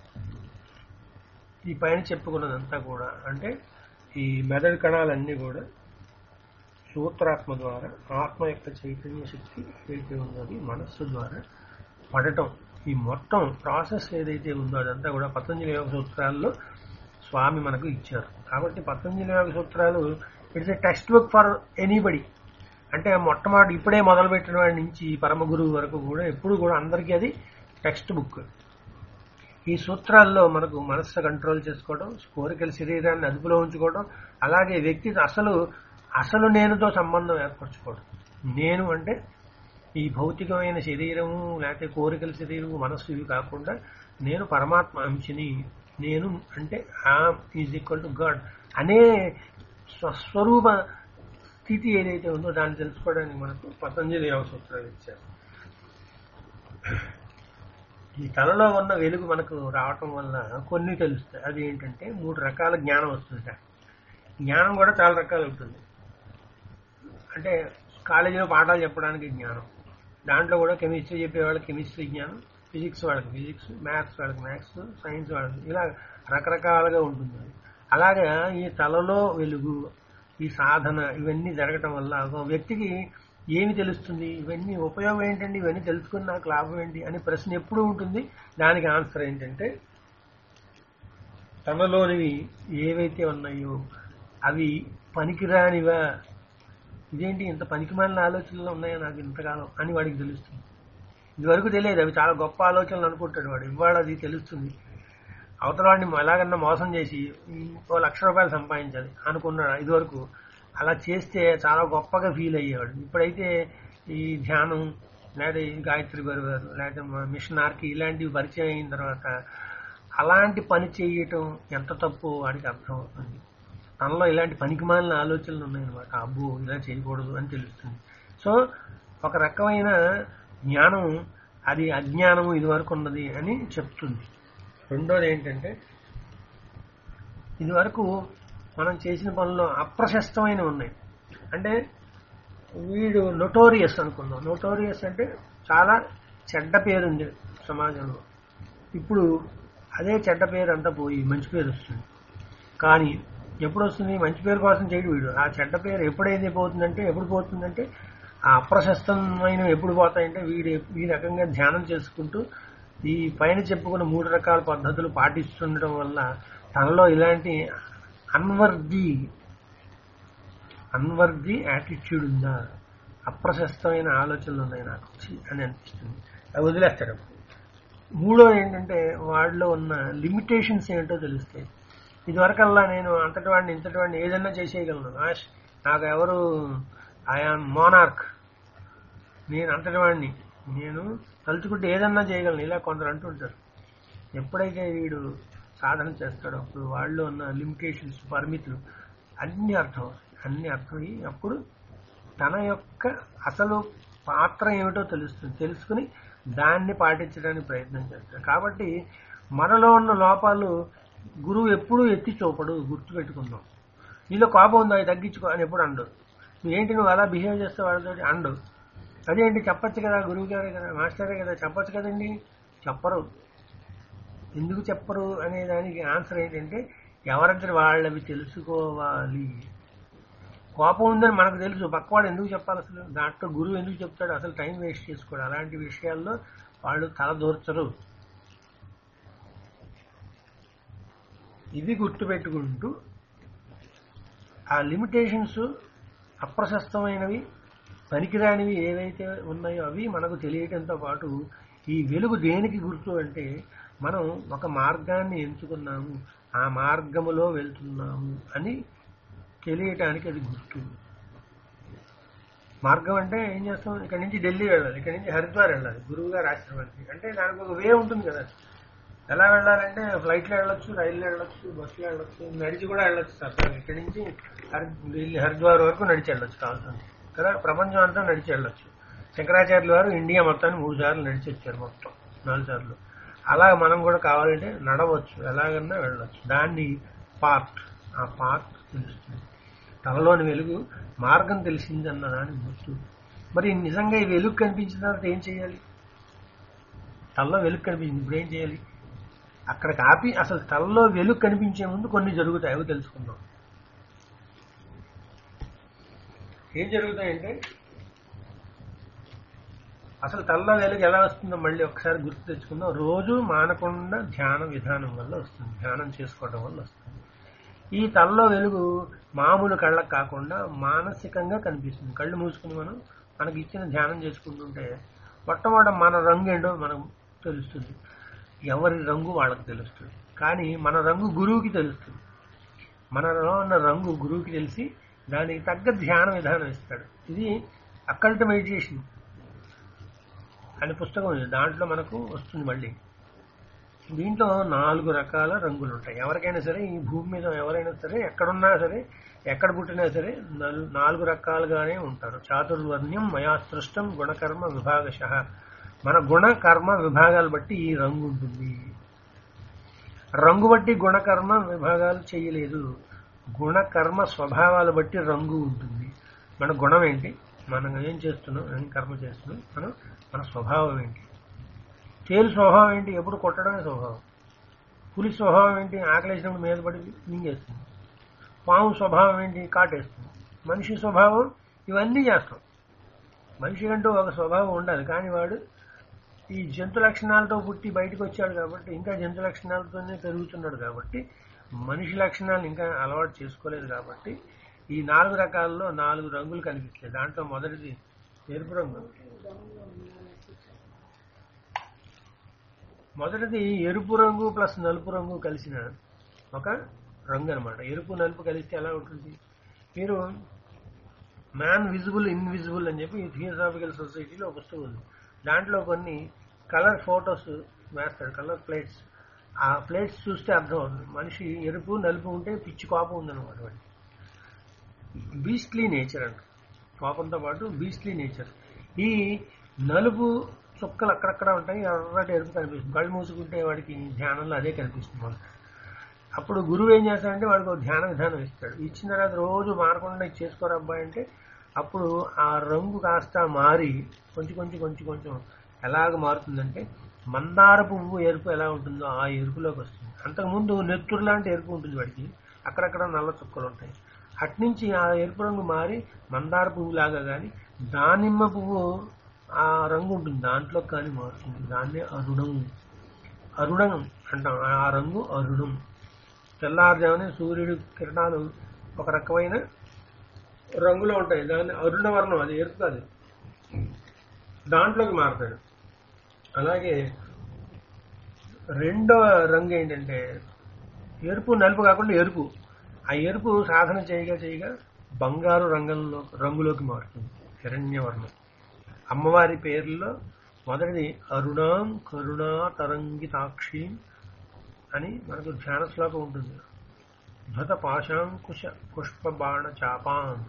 ఈ పైన చెప్పుకున్నదంతా కూడా అంటే ఈ మెదడు కణాలన్నీ కూడా సూత్రాత్మ ద్వారా ఆత్మ యొక్క చైతన్య శక్తి ఏదైతే ఉందో అది మనస్సు ద్వారా పడటం ఈ మొత్తం ప్రాసెస్ ఏదైతే ఉందో అదంతా కూడా పతంజలి యోగ సూత్రాల్లో స్వామి మనకు ఇచ్చారు కాబట్టి పతంజలి యోగ సూత్రాలు it's a textbook for anybody అంటే మొట్టమొదటి ఇప్పుడే మొదలుపెట్టిన వాడి నుంచి పరమ గురువు వరకు కూడా ఎప్పుడు కూడా అందరికీ అది టెక్స్ట్ బుక్ ఈ సూత్రాల్లో మనకు మనస్సు కంట్రోల్ చేసుకోవడం కోరికల శరీరాన్ని అదుపులో ఉంచుకోవడం అలాగే వ్యక్తి అసలు అసలు నేనుతో సంబంధం ఏర్పరచుకోవడం నేను అంటే ఈ భౌతికమైన శరీరము లేకపోతే కోరికల శరీరము మనస్సు ఇవి కాకుండా నేను పరమాత్మ అంశని నేను అంటే am is equal to God అనే స్వస్వరూప స్థితి ఏదైతే ఉందో దాన్ని తెలుసుకోవడానికి మనకు పతంజలి యోగ సూత్రాలు ఇచ్చారు ఈ తలలో ఉన్న వెలుగు మనకు రావటం వల్ల కొన్ని తెలుస్తాయి అది ఏంటంటే మూడు రకాల జ్ఞానం వస్తుంట జ్ఞానం కూడా చాలా రకాలు ఉంటుంది అంటే కాలేజీలో పాఠాలు చెప్పడానికి జ్ఞానం దాంట్లో కూడా కెమిస్ట్రీ చెప్పే వాళ్ళకి కెమిస్ట్రీ జ్ఞానం ఫిజిక్స్ వాళ్ళకి ఫిజిక్స్ మ్యాథ్స్ వాళ్ళకి మ్యాథ్స్ సైన్స్ వాళ్ళకి ఇలా రకరకాలుగా ఉంటుంది అలాగే ఈ తలలో వెలుగు ఈ సాధన ఇవన్నీ జరగటం వల్ల ఒక వ్యక్తికి ఏమి తెలుస్తుంది ఇవన్నీ ఉపయోగం ఏంటండి ఇవన్నీ తెలుసుకుని నాకు లాభం ఏంటి అనే ప్రశ్న ఎప్పుడు ఉంటుంది దానికి ఆన్సర్ ఏంటంటే తనలోనివి ఏవైతే ఉన్నాయో అవి పనికిరానివా ఇదేంటి ఇంత పనికిమాలిన ఆలోచనలు ఉన్నాయో నాకు ఇంతకాలం అని వాడికి తెలుస్తుంది ఇదివరకు తెలియదు అవి చాలా గొప్ప ఆలోచనలు అనుకుంటాడు వాడు ఇవాళ అది తెలుస్తుంది అవతల వాడిని ఎలాగన్నా మోసం చేసి ఓ లక్ష రూపాయలు సంపాదించాలి అనుకున్నాడు ఇదివరకు అలా చేస్తే చాలా గొప్పగా ఫీల్ అయ్యేవాడు ఇప్పుడైతే ఈ ధ్యానం లేదా ఈ గాయత్రి గారు గారు లేదా మా మిషన్ ఆర్కి ఇలాంటివి పరిచయం అయిన తర్వాత అలాంటి పని చేయటం ఎంత తప్పు వాడికి అర్థం అవుతుంది తనలో ఇలాంటి పనికిమాలిన ఆలోచనలు ఉన్నాయన్నమాట అబ్బో ఇలా చేయకూడదు అని తెలుస్తుంది సో ఒక రకమైన జ్ఞానం అది అజ్ఞానము ఇది వరకు ఉన్నది అని చెప్తుంది రెండోది ఏంటంటే ఇది వరకు మనం చేసిన పనుల్లో అప్రశస్తమైన ఉన్నాయి అంటే వీడు నొటోరియస్ అనుకుందాం నొటోరియస్ అంటే చాలా చెడ్డ పేరుంది సమాజంలో ఇప్పుడు అదే చెడ్డ పేరు అంతా పోయి మంచి పేరు వస్తుంది కానీ ఎప్పుడు వస్తుంది మంచి పేరు కోసం చేయడు వీడు ఆ చెడ్డ పేరు ఎప్పుడైతే పోతుందంటే ఎప్పుడు పోతుందంటే ఆ అప్రశస్తమైన ఎప్పుడు పోతాయంటే వీడు ఈ రకంగా ధ్యానం చేసుకుంటూ ఈ పైన చెప్పుకున్న మూడు రకాల పద్ధతులు పాటిస్తుండటం వల్ల తనలో ఇలాంటి అన్వర్ది అన్వర్ది యాటిట్యూడ్ ఉందా అప్రశస్తమైన ఆలోచనలు ఉన్నాయి నాకు ఛీ అని అనిపిస్తుంది అవి వదిలేస్తాడు మూడో ఏంటంటే వాడిలో ఉన్న లిమిటేషన్స్ ఏంటో తెలుస్తాయి ఇదివరకల్లా నేను అంతటి వాడిని ఇంతటి వాడిని ఏదైనా చేసేయగలను ఆష్ నాకు ఎవరు ఐఆమ్ మోనార్క్ నేను అంతటి వాడిని నేను తలుచుకుంటే ఏదన్నా చేయగలను ఇలా కొందరు అంటుంటారు ఎప్పుడైతే వీడు సాధన చేస్తాడో అప్పుడు వాళ్ళు ఉన్న లిమిటేషన్స్ పరిమితులు అన్ని అర్థం అవుతాయి. అన్ని అర్థమయ్యి అప్పుడు తన యొక్క అసలు పాత్ర ఏమిటో తెలుస్తుంది తెలుసుకుని దాన్ని పాటించడానికి ప్రయత్నం చేస్తాడు కాబట్టి మనలో ఉన్న లోపాలు గురువు ఎప్పుడూ ఎత్తి చూపడు గుర్తుపెట్టుకుందాం నీలో కోపం ఉందా అది తగ్గించుకో అని ఎప్పుడు అండు ఏంటి నువ్వు అలా బిహేవ్ చేస్తే వాళ్ళతో అండు అదేంటి చెప్పొచ్చు కదా గురువు గారే కదా మాస్టరే కదా చెప్పొచ్చు కదండి చెప్పరు ఎందుకు చెప్పరు అనే దానికి ఆన్సర్ ఏంటంటే ఎవరంటే వాళ్ళవి తెలుసుకోవాలి కోపం ఉందని మనకు తెలుసు పక్కవాడు ఎందుకు చెప్పాలి అసలు దాంట్లో గురువు ఎందుకు చెప్తాడు అసలు టైం వేస్ట్ చేసుకోడు అలాంటి విషయాల్లో వాళ్ళు తలదూర్చరు ఇది గుర్తుపెట్టుకుంటూ ఆ లిమిటేషన్స్ అప్రశస్తమైనవి పనికిరానివి ఏవైతే ఉన్నాయో అవి మనకు తెలియటంతో పాటు ఈ వెలుగు దేనికి గుర్తు అంటే మనం ఒక మార్గాన్ని ఎంచుకున్నాము ఆ మార్గములో వెళ్తున్నాము అని తెలియటానికి అది గుర్తు మార్గం అంటే ఏం చేస్తాం ఇక్కడ నుంచి ఢిల్లీ వెళ్ళాలి ఇక్కడ నుంచి హరిద్వార్ వెళ్ళాలి గురువు గారు ఆశ్రమానికి అంటే దానికి ఒక వే ఉంటుంది కదా ఎలా వెళ్ళాలంటే ఫ్లైట్లో వెళ్ళొచ్చు రైల్లో వెళ్ళొచ్చు బస్సులో వెళ్ళొచ్చు నడిచి కూడా వెళ్ళొచ్చు సార్ ఇక్కడి నుంచి హరి ఢిల్లీ హరిద్వార్ వరకు నడిచి వెళ్ళొచ్చు కావాల్సింది కదా ప్రపంచం అంతా నడిచి వెళ్ళొచ్చు శంకరాచార్యుల వారు ఇండియా మొత్తాన్ని మూడు సార్లు నడిచి వచ్చారు మొత్తం నాలుగు సార్లు అలా మనం కూడా కావాలంటే నడవచ్చు ఎలాగన్నా వెళ్ళొచ్చు దాన్ని పార్ట్ ఆ పార్ట్ తెలుస్తుంది తనలోని వెలుగు మార్గం తెలిసింది అన్న దాని గుర్తు మరి నిజంగా ఈ వెలుగు కనిపించిన తర్వాత ఏం చేయాలి తలలో వెలుగు కనిపించింది ఇప్పుడు ఏం చేయాలి అక్కడికి ఆపి అసలు తలలో వెలుగు కనిపించే ముందు కొన్ని జరుగుతాయి అవి తెలుసుకుందాం ఏం జరుగుతాయంటే అసలు తలలో వెలుగు ఎలా వస్తుందో మళ్ళీ ఒకసారి గుర్తు తెచ్చుకుందాం రోజు మానకుండా ధ్యాన విధానం వల్ల వస్తుంది ధ్యానం చేసుకోవడం వల్ల వస్తుంది ఈ తలలో వెలుగు మామూలు కళ్ళకు కాకుండా మానసికంగా కనిపిస్తుంది కళ్ళు మూసుకుని మనం మనకి ఇచ్చిన ధ్యానం చేసుకుంటుంటే మొట్టమొదట మన రంగు ఏంటో మనకు తెలుస్తుంది ఎవరి రంగు వాళ్ళకి తెలుస్తుంది కానీ మన రంగు గురువుకి తెలుస్తుంది మనలో ఉన్న రంగు గురువుకి తెలిసి దానికి తగ్గ ధ్యాన విధానం ఇస్తాడు ఇది అక్కల్ట్ మెడిటేషన్ అనే పుస్తకం ఉంది దాంట్లో మనకు వస్తుంది మళ్ళీ దీంట్లో నాలుగు రకాల రంగులు ఉంటాయి ఎవరికైనా సరే ఈ భూమి మీద ఎవరైనా సరే ఎక్కడున్నా సరే ఎక్కడ పుట్టినా సరే నలు- నాలుగు రకాలుగానే ఉంటారు చాతుర్వర్ణ్యం మయా సృష్టం గుణకర్మ విభాగశ మన గుణ కర్మ విభాగాలు బట్టి ఈ రంగు ఉంటుంది రంగు బట్టి గుణకర్మ విభాగాలు చేయలేదు గుణకర్మ స్వభావాలు బట్టి రంగు ఉంటుంది మన గుణం ఏంటి మనం ఏం చేస్తున్నాం ఏం కర్మ చేస్తున్నాం మనం మన స్వభావం ఏంటి తేలు స్వభావం ఏంటి ఎప్పుడు కొట్టడమే స్వభావం పులి స్వభావం ఏంటి ఆకలేసినప్పుడు మీద పడి మింగేస్తుంది పాము స్వభావం ఏంటి కాటేస్తుంది మనిషి స్వభావం ఇవన్నీ చేస్తాం మనిషి అంటూ ఒక స్వభావం ఉండాలి కానీ వాడు ఈ జంతు లక్షణాలతో పుట్టి బయటకు వచ్చాడు కాబట్టి ఇంకా జంతు లక్షణాలతోనే పెరుగుతున్నాడు కాబట్టి మనిషి లక్షణాలు ఇంకా అలవాటు చేసుకోలేదు కాబట్టి ఈ నాలుగు రకాల్లో నాలుగు రంగులు కనిపిస్తాయి దాంట్లో మొదటిది ఎరుపు రంగు మొదటిది ఎరుపు రంగు ప్లస్ నలుపు రంగు కలిసిన ఒక రంగు అనమాట ఎరుపు నలుపు కలిస్తే ఎలా ఉంటుంది మీరు మ్యాన్ విజిబుల్ ఇన్విజిబుల్ అని చెప్పి థియోసాఫికల్ సొసైటీలో ఒక పుస్తకం ఉంది దాంట్లో కొన్ని కలర్ ఫోటోస్ వేస్తాడు కలర్ ప్లేట్స్ ఆ ప్లేట్స్ చూస్తే అర్థం అవుతుంది మనిషి ఎరుపు నలుపు ఉంటే పిచ్చి కోపం ఉందన్నమాట వాడికి బీస్ట్లీ నేచర్ అంట కోపంతో పాటు బీస్ట్లీ నేచర్ ఈ నలుపు చుక్కలు అక్కడక్కడ ఉంటాయి ఎర్రటి ఎరుపు కనిపిస్తుంది కళ్ళు మూసుకుంటే వాడికి ధ్యానంలో అదే కనిపిస్తుంది మనకు అప్పుడు గురువు ఏం చేస్తాడంటే వాడికి ఒక ధ్యాన విధానం ఇస్తాడు ఇచ్చిన తర్వాత రోజు మారకుండా ఇది చేసుకోరు అబ్బాయి అంటే అప్పుడు ఆ రంగు కాస్త మారి కొంచెం కొంచెం కొంచెం కొంచెం ఎలాగ మారుతుందంటే మందార పువ్వు ఎరుపు ఎలా ఉంటుందో ఆ ఎరుపులోకి వస్తుంది అంతకుముందు నెత్తురు లాంటి ఎరుపు ఉంటుంది వాడికి అక్కడక్కడ నల్ల చుక్కలు ఉంటాయి అట్నుంచి ఆ ఎరుపు రంగు మారి మందార పువ్వు లాగా కానీ దానిమ్మ పువ్వు ఆ రంగు ఉంటుంది దాంట్లో కానీ మారుతుంది దాన్నే అరుణం అరుణం అంటాం ఆ రంగు అరుణం తెల్లారుజామునే సూర్యుడి కిరణాలు ఒక రకమైన రంగులో ఉంటాయి దాన్ని అరుణవర్ణం అది ఎరుపు అది దాంట్లోకి మారుతాడు అలాగే రెండో రంగు ఏంటంటే ఎరుపు నలుపు కాకుండా ఎరుపు ఆ ఎరుపు సాధన చేయగా చేయగా బంగారు రంగంలో రంగులోకి మారుతుంది హిరణ్యవర్ణం అమ్మవారి పేర్లలో మొదటిది అరుణాం కరుణా తరంగితాక్షి అని మనకు ధ్యాన శ్లోకం ఉంటుంది ధత పాశాంకుశ పుష్ప బాణ చాపాం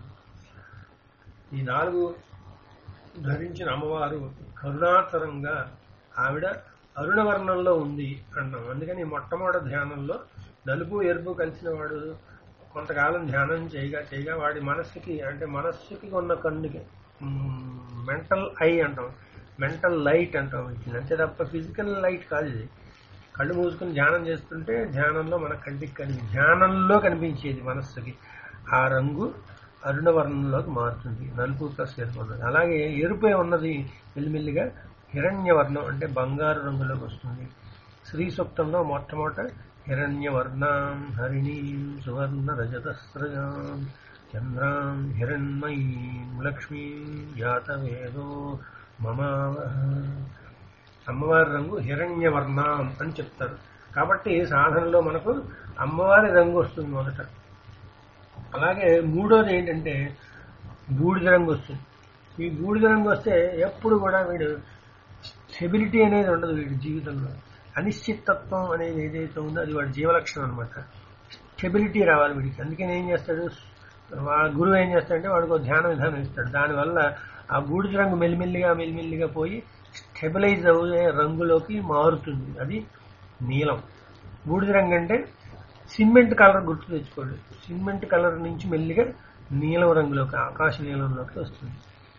ఈ నాలుగు ధరించిన అమ్మవారు కరుణాతరంగా ఆవిడ అరుణవర్ణంలో ఉంది అన్నాం అందుకని మొట్టమొదటి ధ్యానంలో నలుపు ఎరుపు కలిసిన వాడు కొంతకాలం ధ్యానం చేయగా చేయగా వాడి మనస్సుకి అంటే మనస్సుకి ఉన్న కన్నుకి మెంటల్ ఐ అంటాం మెంటల్ లైట్ అంటాం ఇచ్చింది అంతే తప్ప ఫిజికల్ లైట్ కాదు ఇది కళ్ళు మూసుకుని ధ్యానం చేస్తుంటే ధ్యానంలో మన కంటికి కనిపి ధ్యానంలో కనిపించేది మనస్సుకి ఆ రంగు అరుణవర్ణంలోకి మారుతుంది నలుపు ప్లస్ ఎరుపు ఉన్నది అలాగే ఎరుపే ఉన్నది మెల్లిమెల్లిగా హిరణ్యవర్ణం అంటే బంగారు రంగులోకి వస్తుంది శ్రీ సూక్తంలో మొట్టమొదట హిరణ్యవర్ణాం హరిణీం సువర్ణ రజతస్రజాం చంద్రాం హిరణ్మయీం లక్ష్మీం జాతవేదో మమావహ అమ్మవారి రంగు హిరణ్యవర్ణం అని చెప్తారు కాబట్టి సాధనలో మనకు అమ్మవారి రంగు వస్తుంది మొదట అలాగే మూడోది ఏంటంటే బూడిద రంగు వస్తుంది ఈ బూడిద రంగు వస్తే ఎప్పుడు కూడా వీడు స్టెబిలిటీ అనేది ఉండదు వీడి జీవితంలో అనిశ్చితత్వం అనేది ఏదైతే ఉందో అది వాడి జీవలక్షణం అనమాట స్టెబిలిటీ రావాలి వీడికి అందుకని ఏం చేస్తాడు వా గురువు ఏం చేస్తాడంటే వాడికి ఒక ధ్యాన విధానం ఇస్తాడు దానివల్ల ఆ బూడిద రంగు మెల్లిమెల్లిగా మెల్లిమెల్లిగా పోయి స్టెబిలైజ్ అయ్యే రంగులోకి మారుతుంది అది నీలం బూడిద రంగు అంటే సిమెంట్ కలర్ గుర్తు తెచ్చుకోండి సిమెంట్ కలర్ నుంచి మెల్లిగా నీలం రంగులోకి ఆకాశ నీలంలోకి వస్తుంది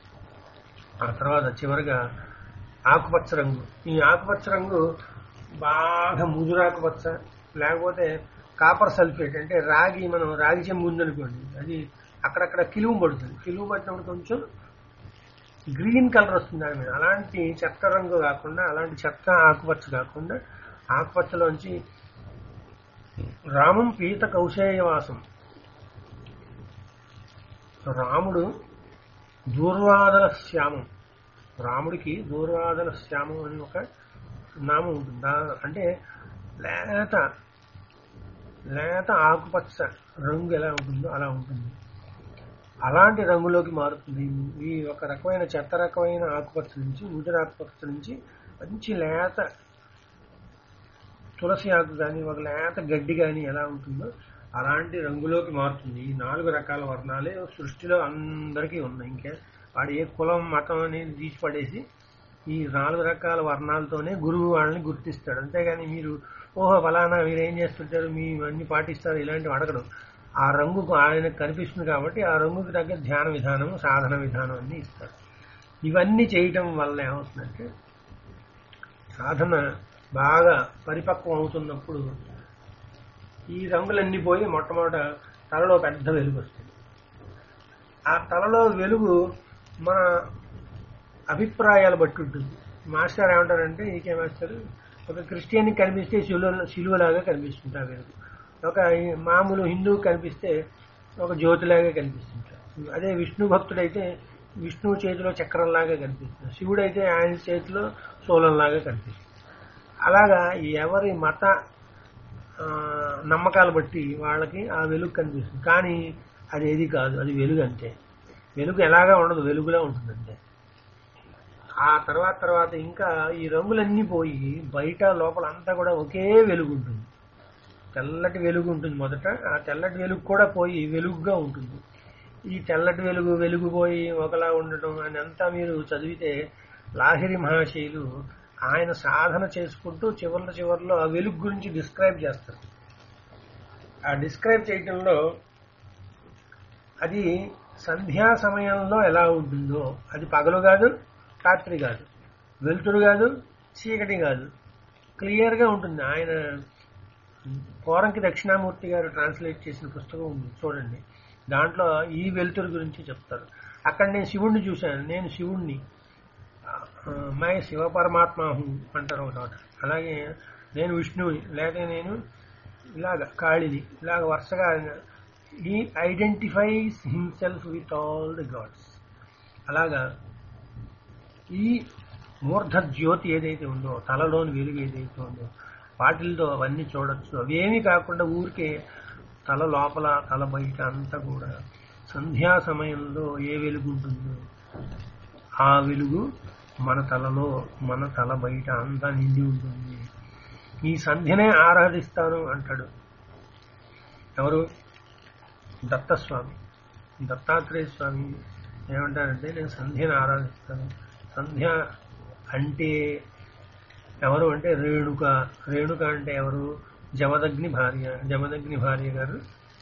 ఆ తర్వాత చివరిగా ఆకుపచ్చ రంగు ఈ ఆకుపచ్చ రంగు బాగా ముదురాకుపచ్చ లేకపోతే కాపర్ సల్ఫేట్ అంటే రాగి మనం రాగి చెంబు ఉందనుకోండి అది అక్కడక్కడ కిలువు పడుతుంది కిలువు పట్టినప్పుడు కొంచెం గ్రీన్ కలర్ వస్తుంది దాని మీద అలాంటి చెత్త రంగు కాకుండా అలాంటి చెత్త ఆకుపచ్చ కాకుండా ఆకుపచ్చలోంచి రామం పీత కౌశేయవాసం రాముడు దూర్వాదన శ్యామం రాముడికి దూర్వాదన శ్యామం అని ఒక నామం ఉంటుంది దా- అంటే లేత లేత ఆకుపచ్చ రంగు ఎలా ఉంటుందో అలా ఉంటుంది అలాంటి రంగులోకి మారుతుంది ఈ ఒక రకమైన చెత్త రకమైన ఆకుపచ్చ నుంచి ముదిర ఆకుపచ్చ నుంచి మంచి లేత తులసి ఆకు కానీ ఒక లేత గడ్డి కానీ ఎలా ఉంటుందో అలాంటి రంగులోకి మారుతుంది ఈ నాలుగు రకాల వర్ణాలే సృష్టిలో అందరికీ ఉన్నాయి ఇంకా వాడు ఏ కులం మతం అనేది తీసి పడేసి ఈ నాలుగు రకాల వర్ణాలతోనే గురువు వాళ్ళని గుర్తిస్తాడు అంతేగాని మీరు ఓహో ఫలానా మీరు ఏం చేస్తుంటారు మీ అన్ని పాటిస్తారు ఇలాంటివి అడగడం ఆ రంగుకు ఆయనకు కనిపిస్తుంది కాబట్టి ఆ రంగుకి తగ్గ ధ్యాన విధానం సాధన విధానం అన్ని ఇస్తారు ఇవన్నీ చేయటం వల్ల ఏమవుతుందంటే సాధన బాగా పరిపక్వం అవుతున్నప్పుడు ఈ రంగులన్నీ పోయి మొట్టమొదట తలలో పెద్ద వెలుగు వస్తుంది ఆ తలలో వెలుగు మన అభిప్రాయాలు బట్టి ఉంటుంది మాస్టర్ ఏమంటారంటే ఈకే మాస్టర్ ఒక క్రిస్టియన్కి కనిపిస్తే శిలువ శిలువలాగా కనిపిస్తుంది ఆ వెలుగు ఒక మామూలు హిందువు కనిపిస్తే ఒక జ్యోతిలాగా కనిపిస్తుంటారు అదే విష్ణు భక్తుడైతే విష్ణువు చేతిలో చక్రంలాగా కనిపిస్తుంది శివుడైతే ఆయన చేతిలో శూలంలాగా కనిపిస్తుంది అలాగా ఎవరి మత ఆ, నమ్మకాలు బట్టి వాళ్ళకి ఆ వెలుగు కనిపిస్తుంది కానీ అది ఏది కాదు అది వెలుగు అంతే వెలుగు ఎలాగా ఉండదు వెలుగులా ఉంటుంది అంతే ఆ తర్వాత తర్వాత ఇంకా ఈ రంగులన్నీ పోయి బయట లోపల అంతా కూడా ఒకే వెలుగు ఉంటుంది తెల్లటి వెలుగు ఉంటుంది మొదట ఆ తెల్లటి వెలుగు కూడా పోయి వెలుగుగా ఉంటుంది ఈ తెల్లటి వెలుగు వెలుగు పోయి ఒకలా ఉండటం అని అంతా మీరు చదివితే లాహిరి మహాశయులు ఆయన సాధన చేసుకుంటూ చివర్ల చివర్లో ఆ వెలుగు గురించి డిస్క్రైబ్ చేస్తారు ఆ డిస్క్రైబ్ చేయటంలో అది సంధ్యా సమయంలో ఎలా ఉంటుందో అది పగలు కాదు రాత్రి కాదు వెలుతురు కాదు చీకటి కాదు క్లియర్గా ఉంటుంది ఆయన పోరంకి దక్షిణామూర్తి గారు ట్రాన్స్లేట్ చేసిన పుస్తకం ఉంది చూడండి దాంట్లో ఈ వెలుతురు గురించి చెప్తారు అక్కడ నేను శివుణ్ణి చూశాను నేను శివుణ్ణి ఆ, మై శివ పరమాత్మ హూ అంటారు ఒక చోట అలాగే నేను విష్ణువుని లేక నేను ఇలాగ కాళిని ఇలాగ వరుసగా he identifies himself with all the gods అలాగా ఈ మూర్ధ జ్యోతి ఏదైతే ఉందో తలలోని వెలుగు ఏదైతే ఉందో వాటిల్లో అవన్నీ చూడొచ్చు అవేమీ కాకుండా ఊరికే తల లోపల తల బయట అంతా కూడా సంధ్యా సమయంలో ఏ వెలుగు ఉంటుందో ఆ వెలుగు మన తలలో మన తల బయట అంతా నిండి ఉంటుంది ఈ సంధ్యనే ఆరాధిస్తాను అంటాడు ఎవరు దత్తస్వామి దత్తాత్రేయ స్వామి ఏమంటారంటే నేను సంధ్యను ఆరాధిస్తాను సంధ్య అంటే ఎవరు అంటే రేణుక రేణుక అంటే ఎవరు జమదగ్ని భార్య జమదగ్ని భార్య గారు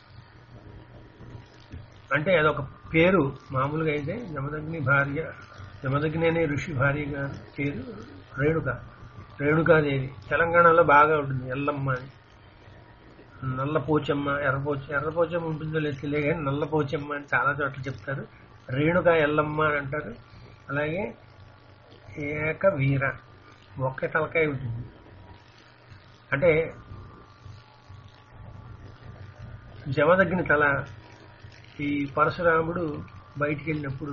అంటే అదొక పేరు మామూలుగా అయితే జమదగ్ని భార్య జమదగ్ని అనే ఋషి భార్య గారు పేరు రేణుక రేణుకాదేవి తెలంగాణలో బాగా ఉంటుంది ఎల్లమ్మ అని నల్ల పోచమ్మ ఎర్రపోచ ఎర్రపోచమ్మ ఉంటుందో లేదు తెలియదు కానీ నల్ల పోచమ్మ అని చాలా చోట్ల చెప్తారు రేణుక ఎల్లమ్మ అని అంటారు అలాగే ఏక వీర ఒక్క తలకాయ ఉంటుంది అంటే జమదగ్ని తల ఈ పరశురాముడు బయటికి వెళ్ళినప్పుడు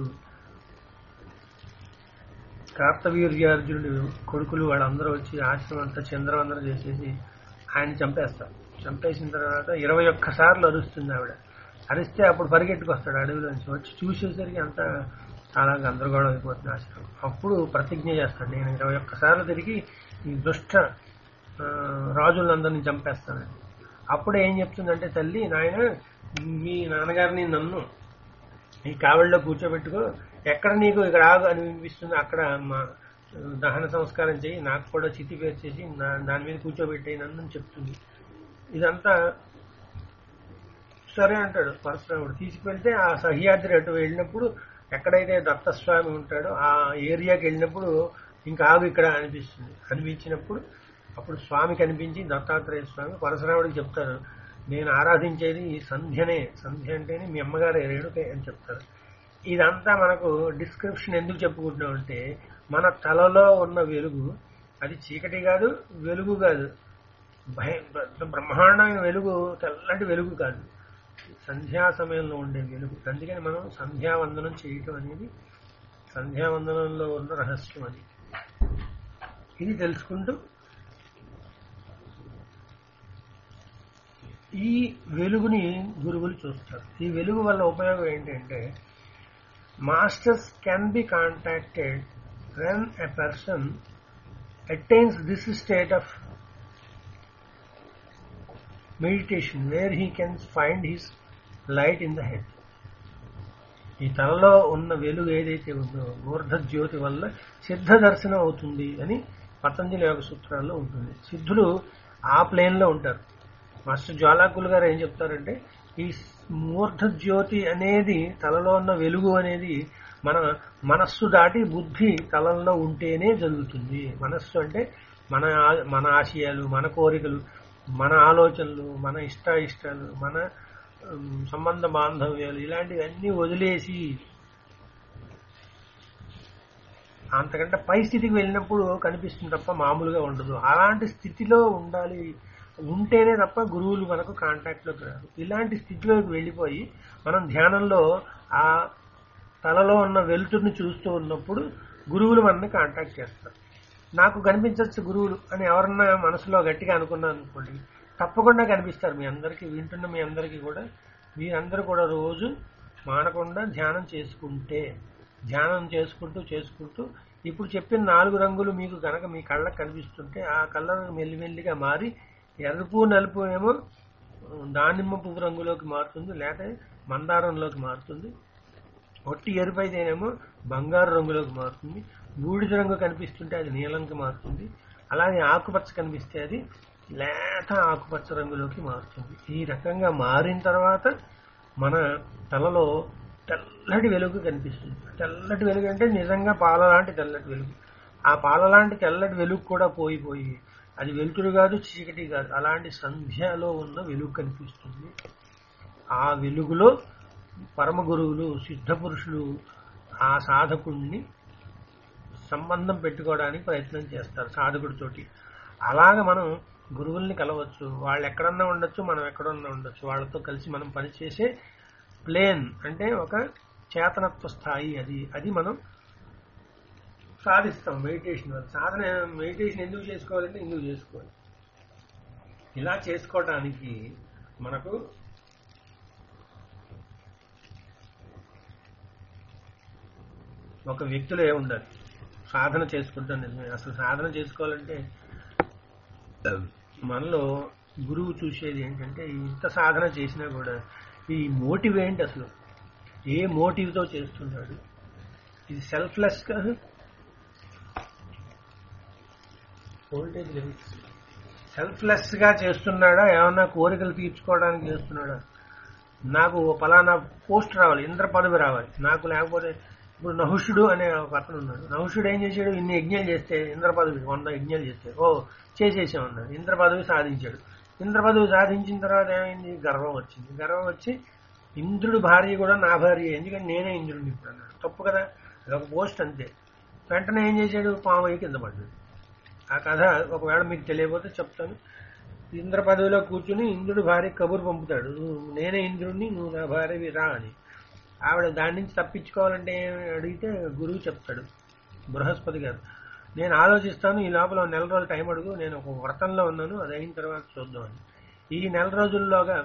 కార్తవీర్యార్జునుడు కొడుకులు వాళ్ళందరూ వచ్చి ఆశ్రమం అంతా చంద్రవందనం చేసేసి ఆయన చంపేస్తారు చంపేసిన తర్వాత ఇరవై ఒక్క సార్లు అరుస్తుంది ఆవిడ అరిస్తే అప్పుడు పరిగెట్టుకొస్తాడు అడవిలోంచి వచ్చి చూసేసరికి అంతా చాలా గందరగోళం అయిపోతుంది ఆశ్రమం అప్పుడు ప్రతిజ్ఞ చేస్తాడు నేను ఇరవై ఒక్క సార్లు తిరిగి ఈ దుష్ట ఆ, రాజులందరినీ చంపేస్తానని అప్పుడు ఏం చెప్తుందంటే తల్లి నాయన మీ నాన్నగారిని నన్ను ఈ కావడిలో కూర్చోబెట్టుకో ఎక్కడ నీకు ఇక్కడ ఆగు అని వినిపిస్తుంది అక్కడ మా దహన సంస్కారం చేయి నాకు కూడా చితి పేరు చేసి నా- దాని మీద కూర్చోబెట్టేయి నన్ను అని చెప్తుంది ఇదంతా సరే అంటాడు పరశురాముడు తీసుకువెళ్తే ఆ సహ్యాద్రి అటు వెళ్ళినప్పుడు ఎక్కడైతే దత్తస్వామి ఉంటాడో ఆ ఏరియాకి వెళ్ళినప్పుడు ఇంకా ఆగు ఇక్కడ అనిపిస్తుంది అనిపించినప్పుడు అప్పుడు స్వామి కనిపించి దత్తాత్రేయ స్వామి పరశురాముడికి చెప్తారు నేను ఆరాధించేది ఈ సంధ్యనే సంధ్య అంటేనే మీ అమ్మగారే రేణుకే అని చెప్తారు ఇదంతా మనకు డిస్క్రిప్షన్ ఎందుకు చెప్పుకుంటున్నాం అంటే మన తలలో ఉన్న వెలుగు అది చీకటి కాదు వెలుగు కాదు భయ బ్రహ్మాండమైన వెలుగు తెల్లటి వెలుగు కాదు సంధ్యా సమయంలో ఉండే వెలుగు అందుకని మనం సంధ్యావందనం చేయటం అనేది సంధ్యావందనంలో ఉన్న రహస్యం అది ఇది తెలుసుకుంటూ ఈ వెలుగుని గురువులు చూస్తారు ఈ వెలుగు వల్ల ఉపయోగం ఏంటంటే masters can be contacted when a person attains this state of meditation where he can find his light in the head. ఈ తలలో ఉన్న వెలుగు ఏదైతే ఉందో మూర్ధ జ్యోతి వల్ల సిద్ధ దర్శనం అవుతుంది అని పతంజలి యోగ సూత్రాల్లో ఉంటుంది సిద్ధులు ఆ ప్లేన్ లో ఉంటారు మాస్టర్ జ్వాలాకులు గారు ఏం చెప్తారంటే ఈ మూర్ధ జ్యోతి అనేది తలలో ఉన్న వెలుగు అనేది మన మనస్సు దాటి బుద్ధి తలంలో ఉంటేనే జరుగుతుంది మనస్సు అంటే మన ఆ- మన ఆశయాలు మన కోరికలు మన ఆలోచనలు మన ఇష్ట ఇష్టాలు మన ఉమ్, సంబంధ బాంధవ్యాలు ఇలాంటివన్నీ వదిలేసి అంతకంటే పై స్థితికి వెళ్ళినప్పుడు కనిపిస్తుంది తప్ప మామూలుగా ఉండదు అలాంటి స్థితిలో ఉండాలి ఉంటేనే తప్ప గురువులు మనకు కాంటాక్ట్లోకి రారు ఇలాంటి స్థితిలోకి వెళ్ళిపోయి మనం ధ్యానంలో ఆ తలలో ఉన్న వెలుతురుని చూస్తూ ఉన్నప్పుడు గురువులు మనల్ని కాంటాక్ట్ చేస్తారు నాకు కనిపించవచ్చు గురువులు అని ఎవరన్నా మనసులో గట్టిగా అనుకున్నాను అనుకోండి తప్పకుండా కనిపిస్తారు మీ అందరికీ వింటున్న మీ అందరికీ కూడా మీరందరూ కూడా రోజు మానకుండా ధ్యానం చేసుకుంటే ధ్యానం చేసుకుంటూ చేసుకుంటూ ఇప్పుడు చెప్పిన నాలుగు రంగులు మీకు గనక మీ కళ్ళకు కనిపిస్తుంటే ఆ కలర్ మెల్లిమెల్లిగా మారి ఎరుపు నలుపు ఏమో దానిమ్మ పువ్వు రంగులోకి మారుతుంది లేకపోతే మందారంలోకి మారుతుంది ఒట్టి ఎరుపు అయితేనేమో బంగారు రంగులోకి మారుతుంది బూడిద రంగు కనిపిస్తుంటే అది నీలంకి మారుతుంది అలాగే ఆకుపచ్చ కనిపిస్తే అది లేత ఆకుపచ్చ రంగులోకి మారుతుంది ఈ రకంగా మారిన తర్వాత మన తలలో తెల్లటి వెలుగు కనిపిస్తుంది తెల్లటి వెలుగు అంటే నిజంగా పాల లాంటి తెల్లటి వెలుగు ఆ పాల లాంటి తెల్లటి వెలుగు కూడా పోయిపోయి అది వెలుతురు కాదు చీకటి కాదు అలాంటి సంధ్యలో ఉన్న వెలుగు కనిపిస్తుంది ఆ వెలుగులో పరమ గురువులు సిద్ధ పురుషులు ఆ సాధకుడిని సంబంధం పెట్టుకోవడానికి ప్రయత్నం చేస్తారు సాధకుడితోటి అలాగ మనం గురువుల్ని కలవచ్చు వాళ్ళు ఎక్కడన్నా ఉండొచ్చు మనం ఎక్కడన్నా ఉండొచ్చు వాళ్ళతో కలిసి మనం పనిచేసే ప్లేన్ అంటే ఒక చేతనత్వ స్థాయి అది అది మనం సాధిస్తాం మెడిటేషన్ వల్ల సాధన మెడిటేషన్ ఎందుకు చేసుకోవాలంటే ఎందుకు చేసుకోవాలి ఇలా చేసుకోవటానికి మనకు ఒక వ్యక్తిలో ఉండాలి సాధన చేసుకుంటాం నిజమే అసలు సాధన చేసుకోవాలంటే మనలో గురువు చూసేది ఏంటంటే ఇంత సాధన చేసినా కూడా ఈ మోటివ్ ఏంటి అసలు ఏ మోటివ్తో చేస్తున్నాడు ఇది సెల్ఫ్లెస్ కాదు వోల్టేజ్ లెవెల్స్ సెల్ఫ్లెస్ గా చేస్తున్నాడా ఏమన్నా కోరికలు తీర్చుకోవడానికి చేస్తున్నాడా నాకు ఓ పలానా పోస్ట్ రావాలి ఇంద్ర పదవి రావాలి నాకు లేకపోతే ఇప్పుడు నహుషుడు అనే ఒక అతను ఉన్నాడు నహుషుడు ఏం చేశాడు ఇన్ని యజ్ఞాలు చేస్తే ఇంద్ర పదవి వంద యజ్ఞాలు చేస్తే ఓ చేసేసామన్నాడు ఇంద్ర పదవి సాధించాడు ఇంద్ర పదవి సాధించిన తర్వాత ఏమైంది గర్వం వచ్చింది గర్వం వచ్చి ఇంద్రుడి భార్య కూడా నా భార్య ఎందుకంటే నేనే ఇంద్రుడిని ఇప్పుడు అన్నాడు తప్పు కదా అదొక పోస్ట్ అంతే వెంటనే ఏం చేశాడు పాము అయి కింద పడ్డాడు ఆ కథ ఒకవేళ మీకు తెలియకపోతే చెప్తాను ఇంద్ర పదవిలో కూర్చుని ఇంద్రుడి భార్య కబురు పంపుతాడు "నువ్వు నేనే ఇంద్రుడిని నువ్వు నా భార్యవి రా అని ఆవిడ దాని నుంచి తప్పించుకోవాలంటే ఏమి అడిగితే గురువు చెప్తాడు బృహస్పతి గారు నేను ఆలోచిస్తాను ఈ లోపల ఓ నెల రోజులు టైం అడుగు నేను ఒక వ్రతంలో ఉన్నాను అది అయిన తర్వాత చూద్దామని ఈ నెల రోజుల్లోగా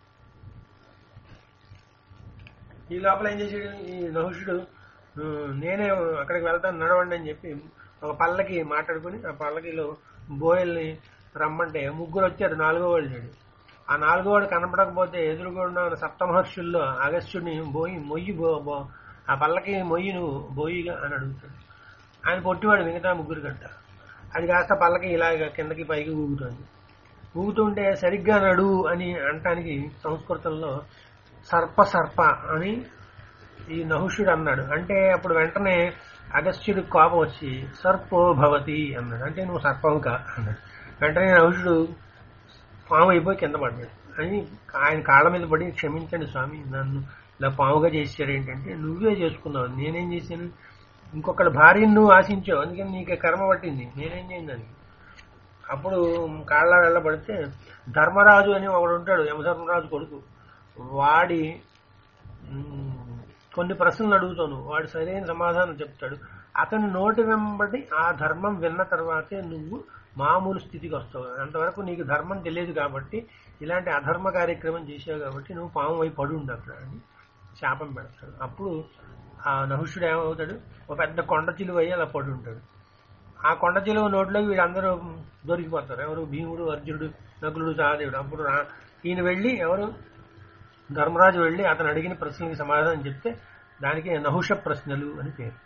ఈ లోపల ఏం చేసాడు ఈ నహుషుడు "ఆ, నేనే అక్కడికి వెళ్తాను నడవండి అని చెప్పి ఒక పల్లకి మాట్లాడుకుని ఆ పల్లకిలో బోయల్ని రమ్మంటే ముగ్గురు వచ్చారు నాలుగో వాళ్ళు లేడు ఆ నాలుగో వాడు కనపడకపోతే ఎదురుగుండా ఉన్న సప్తమహర్షుల్లో అగస్త్యుడిని బోయి మొయ్యి బో బో ఆ పల్లకి మొయ్యి నువ్వు బోయిగా అని అడుగుతాడు ఆయన పొట్టివాడు మిగతా ముగ్గురు గంట అది కాస్త పల్లకి ఇలాగ కిందకి పైకి ఊగుతుంది ఊగుతుంటే సరిగ్గా నడు అని అంటానికి సంస్కృతంలో సర్ప సర్ప అని ఈ నహుషుడు అన్నాడు అంటే అప్పుడు వెంటనే అగస్త్యుడి కోపం వచ్చి సర్పో భవతి అన్నాడు అంటే నువ్వు సర్పం కా అన్నాడు వెంటనే నహుషుడు పాము అయిపోయి కింద పడ్డాడు అని ఆయన కాళ్ళ మీద పడి క్షమించండి స్వామి నన్ను ఇలా పాముగా చేశారు ఏంటంటే నువ్వే చేసుకున్నావు నేనేం చేశాను ఇంకొకళ్ళ భార్యను నువ్వు ఆశించావు అందుకని నీకే కర్మ పట్టింది నేనేం చేయను దానికి అప్పుడు కాళ్ళ వెళ్ళబడితే ధర్మరాజు అని ఒకడు ఉంటాడు యమధర్మరాజు కొడుకు వాడి మ్, కొన్ని ప్రశ్నలు అడుగుతాను వాడు సరైన సమాధానం చెప్తాడు అతని నోటి వెంబడి ఆ ధర్మం విన్న తర్వాతే నువ్వు మామూలు స్థితికి వస్తావు అంతవరకు నీకు ధర్మం తెలియదు కాబట్టి ఇలాంటి అధర్మ కార్యక్రమం చేసావు కాబట్టి నువ్వు పాము అయి పడి ఉండు అక్కడ అని శాపం పెడతాడు అప్పుడు ఆ నహుషుడు ఏమవుతాడు ఒక పెద్ద కొండ చిలువ అయ్యి అలా పడి ఉంటాడు ఆ కొండ చిలువ నోట్లోకి వీళ్ళందరూ దొరికిపోతారు ఎవరు భీముడు అర్జునుడు నకులుడు సహదేవుడు అప్పుడు రా- ఈయన వెళ్ళి ఎవరు ధర్మరాజు వెళ్ళి అతను అడిగిన ప్రశ్నలకి సమాధానం చెప్తే దానికి నహుష ప్రశ్నలు అని పేరు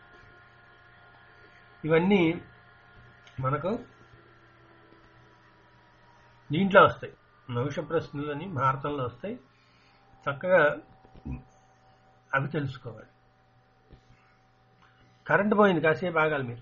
ఇవన్నీ మనకు దీంట్లో వస్తాయి నహుష ప్రశ్నలు అని భారతంలో వస్తాయి చక్కగా అవి తెలుసుకోవాలి కరెంట్ పోయింది కాసేపు ఆగాలి మీరు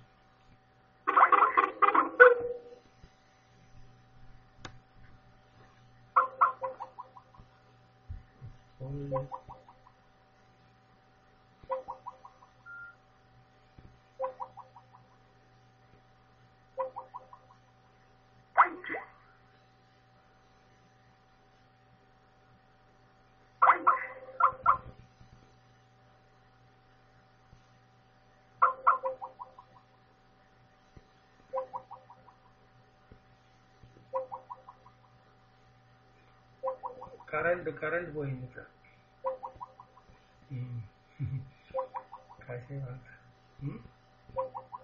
కరెంట్ కరెంట్ పోయింది ఇక్కడ ఉమ్. కాసేపు ఆగాలి. ఉమ్.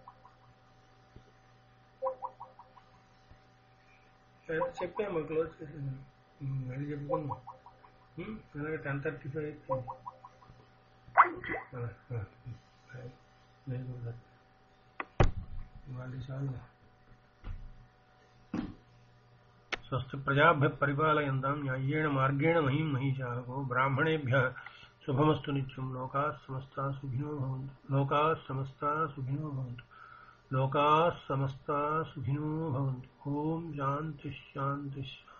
అయితే చెప్పాము క్లోజ్ చేసాను అది చెప్పుకున్నాం ఉమ్, అలాగే ten thirty five very good వాళ్ళు చాలు స్వస్తి ప్రజాభ్య పరిపాలయంతాం న్యాయేణ మార్గేణ మహిం మహిషాహో బ్రాహ్మణేభ్య శుభమస్తు నిత్యం లోకా సమస్తా సుఖినో భవంతు లోకా సమస్తా సుఖినో భవంతు లోకా సమస్తా సుఖినో భవంతు ఓం శాంతి శాంతి శాంతి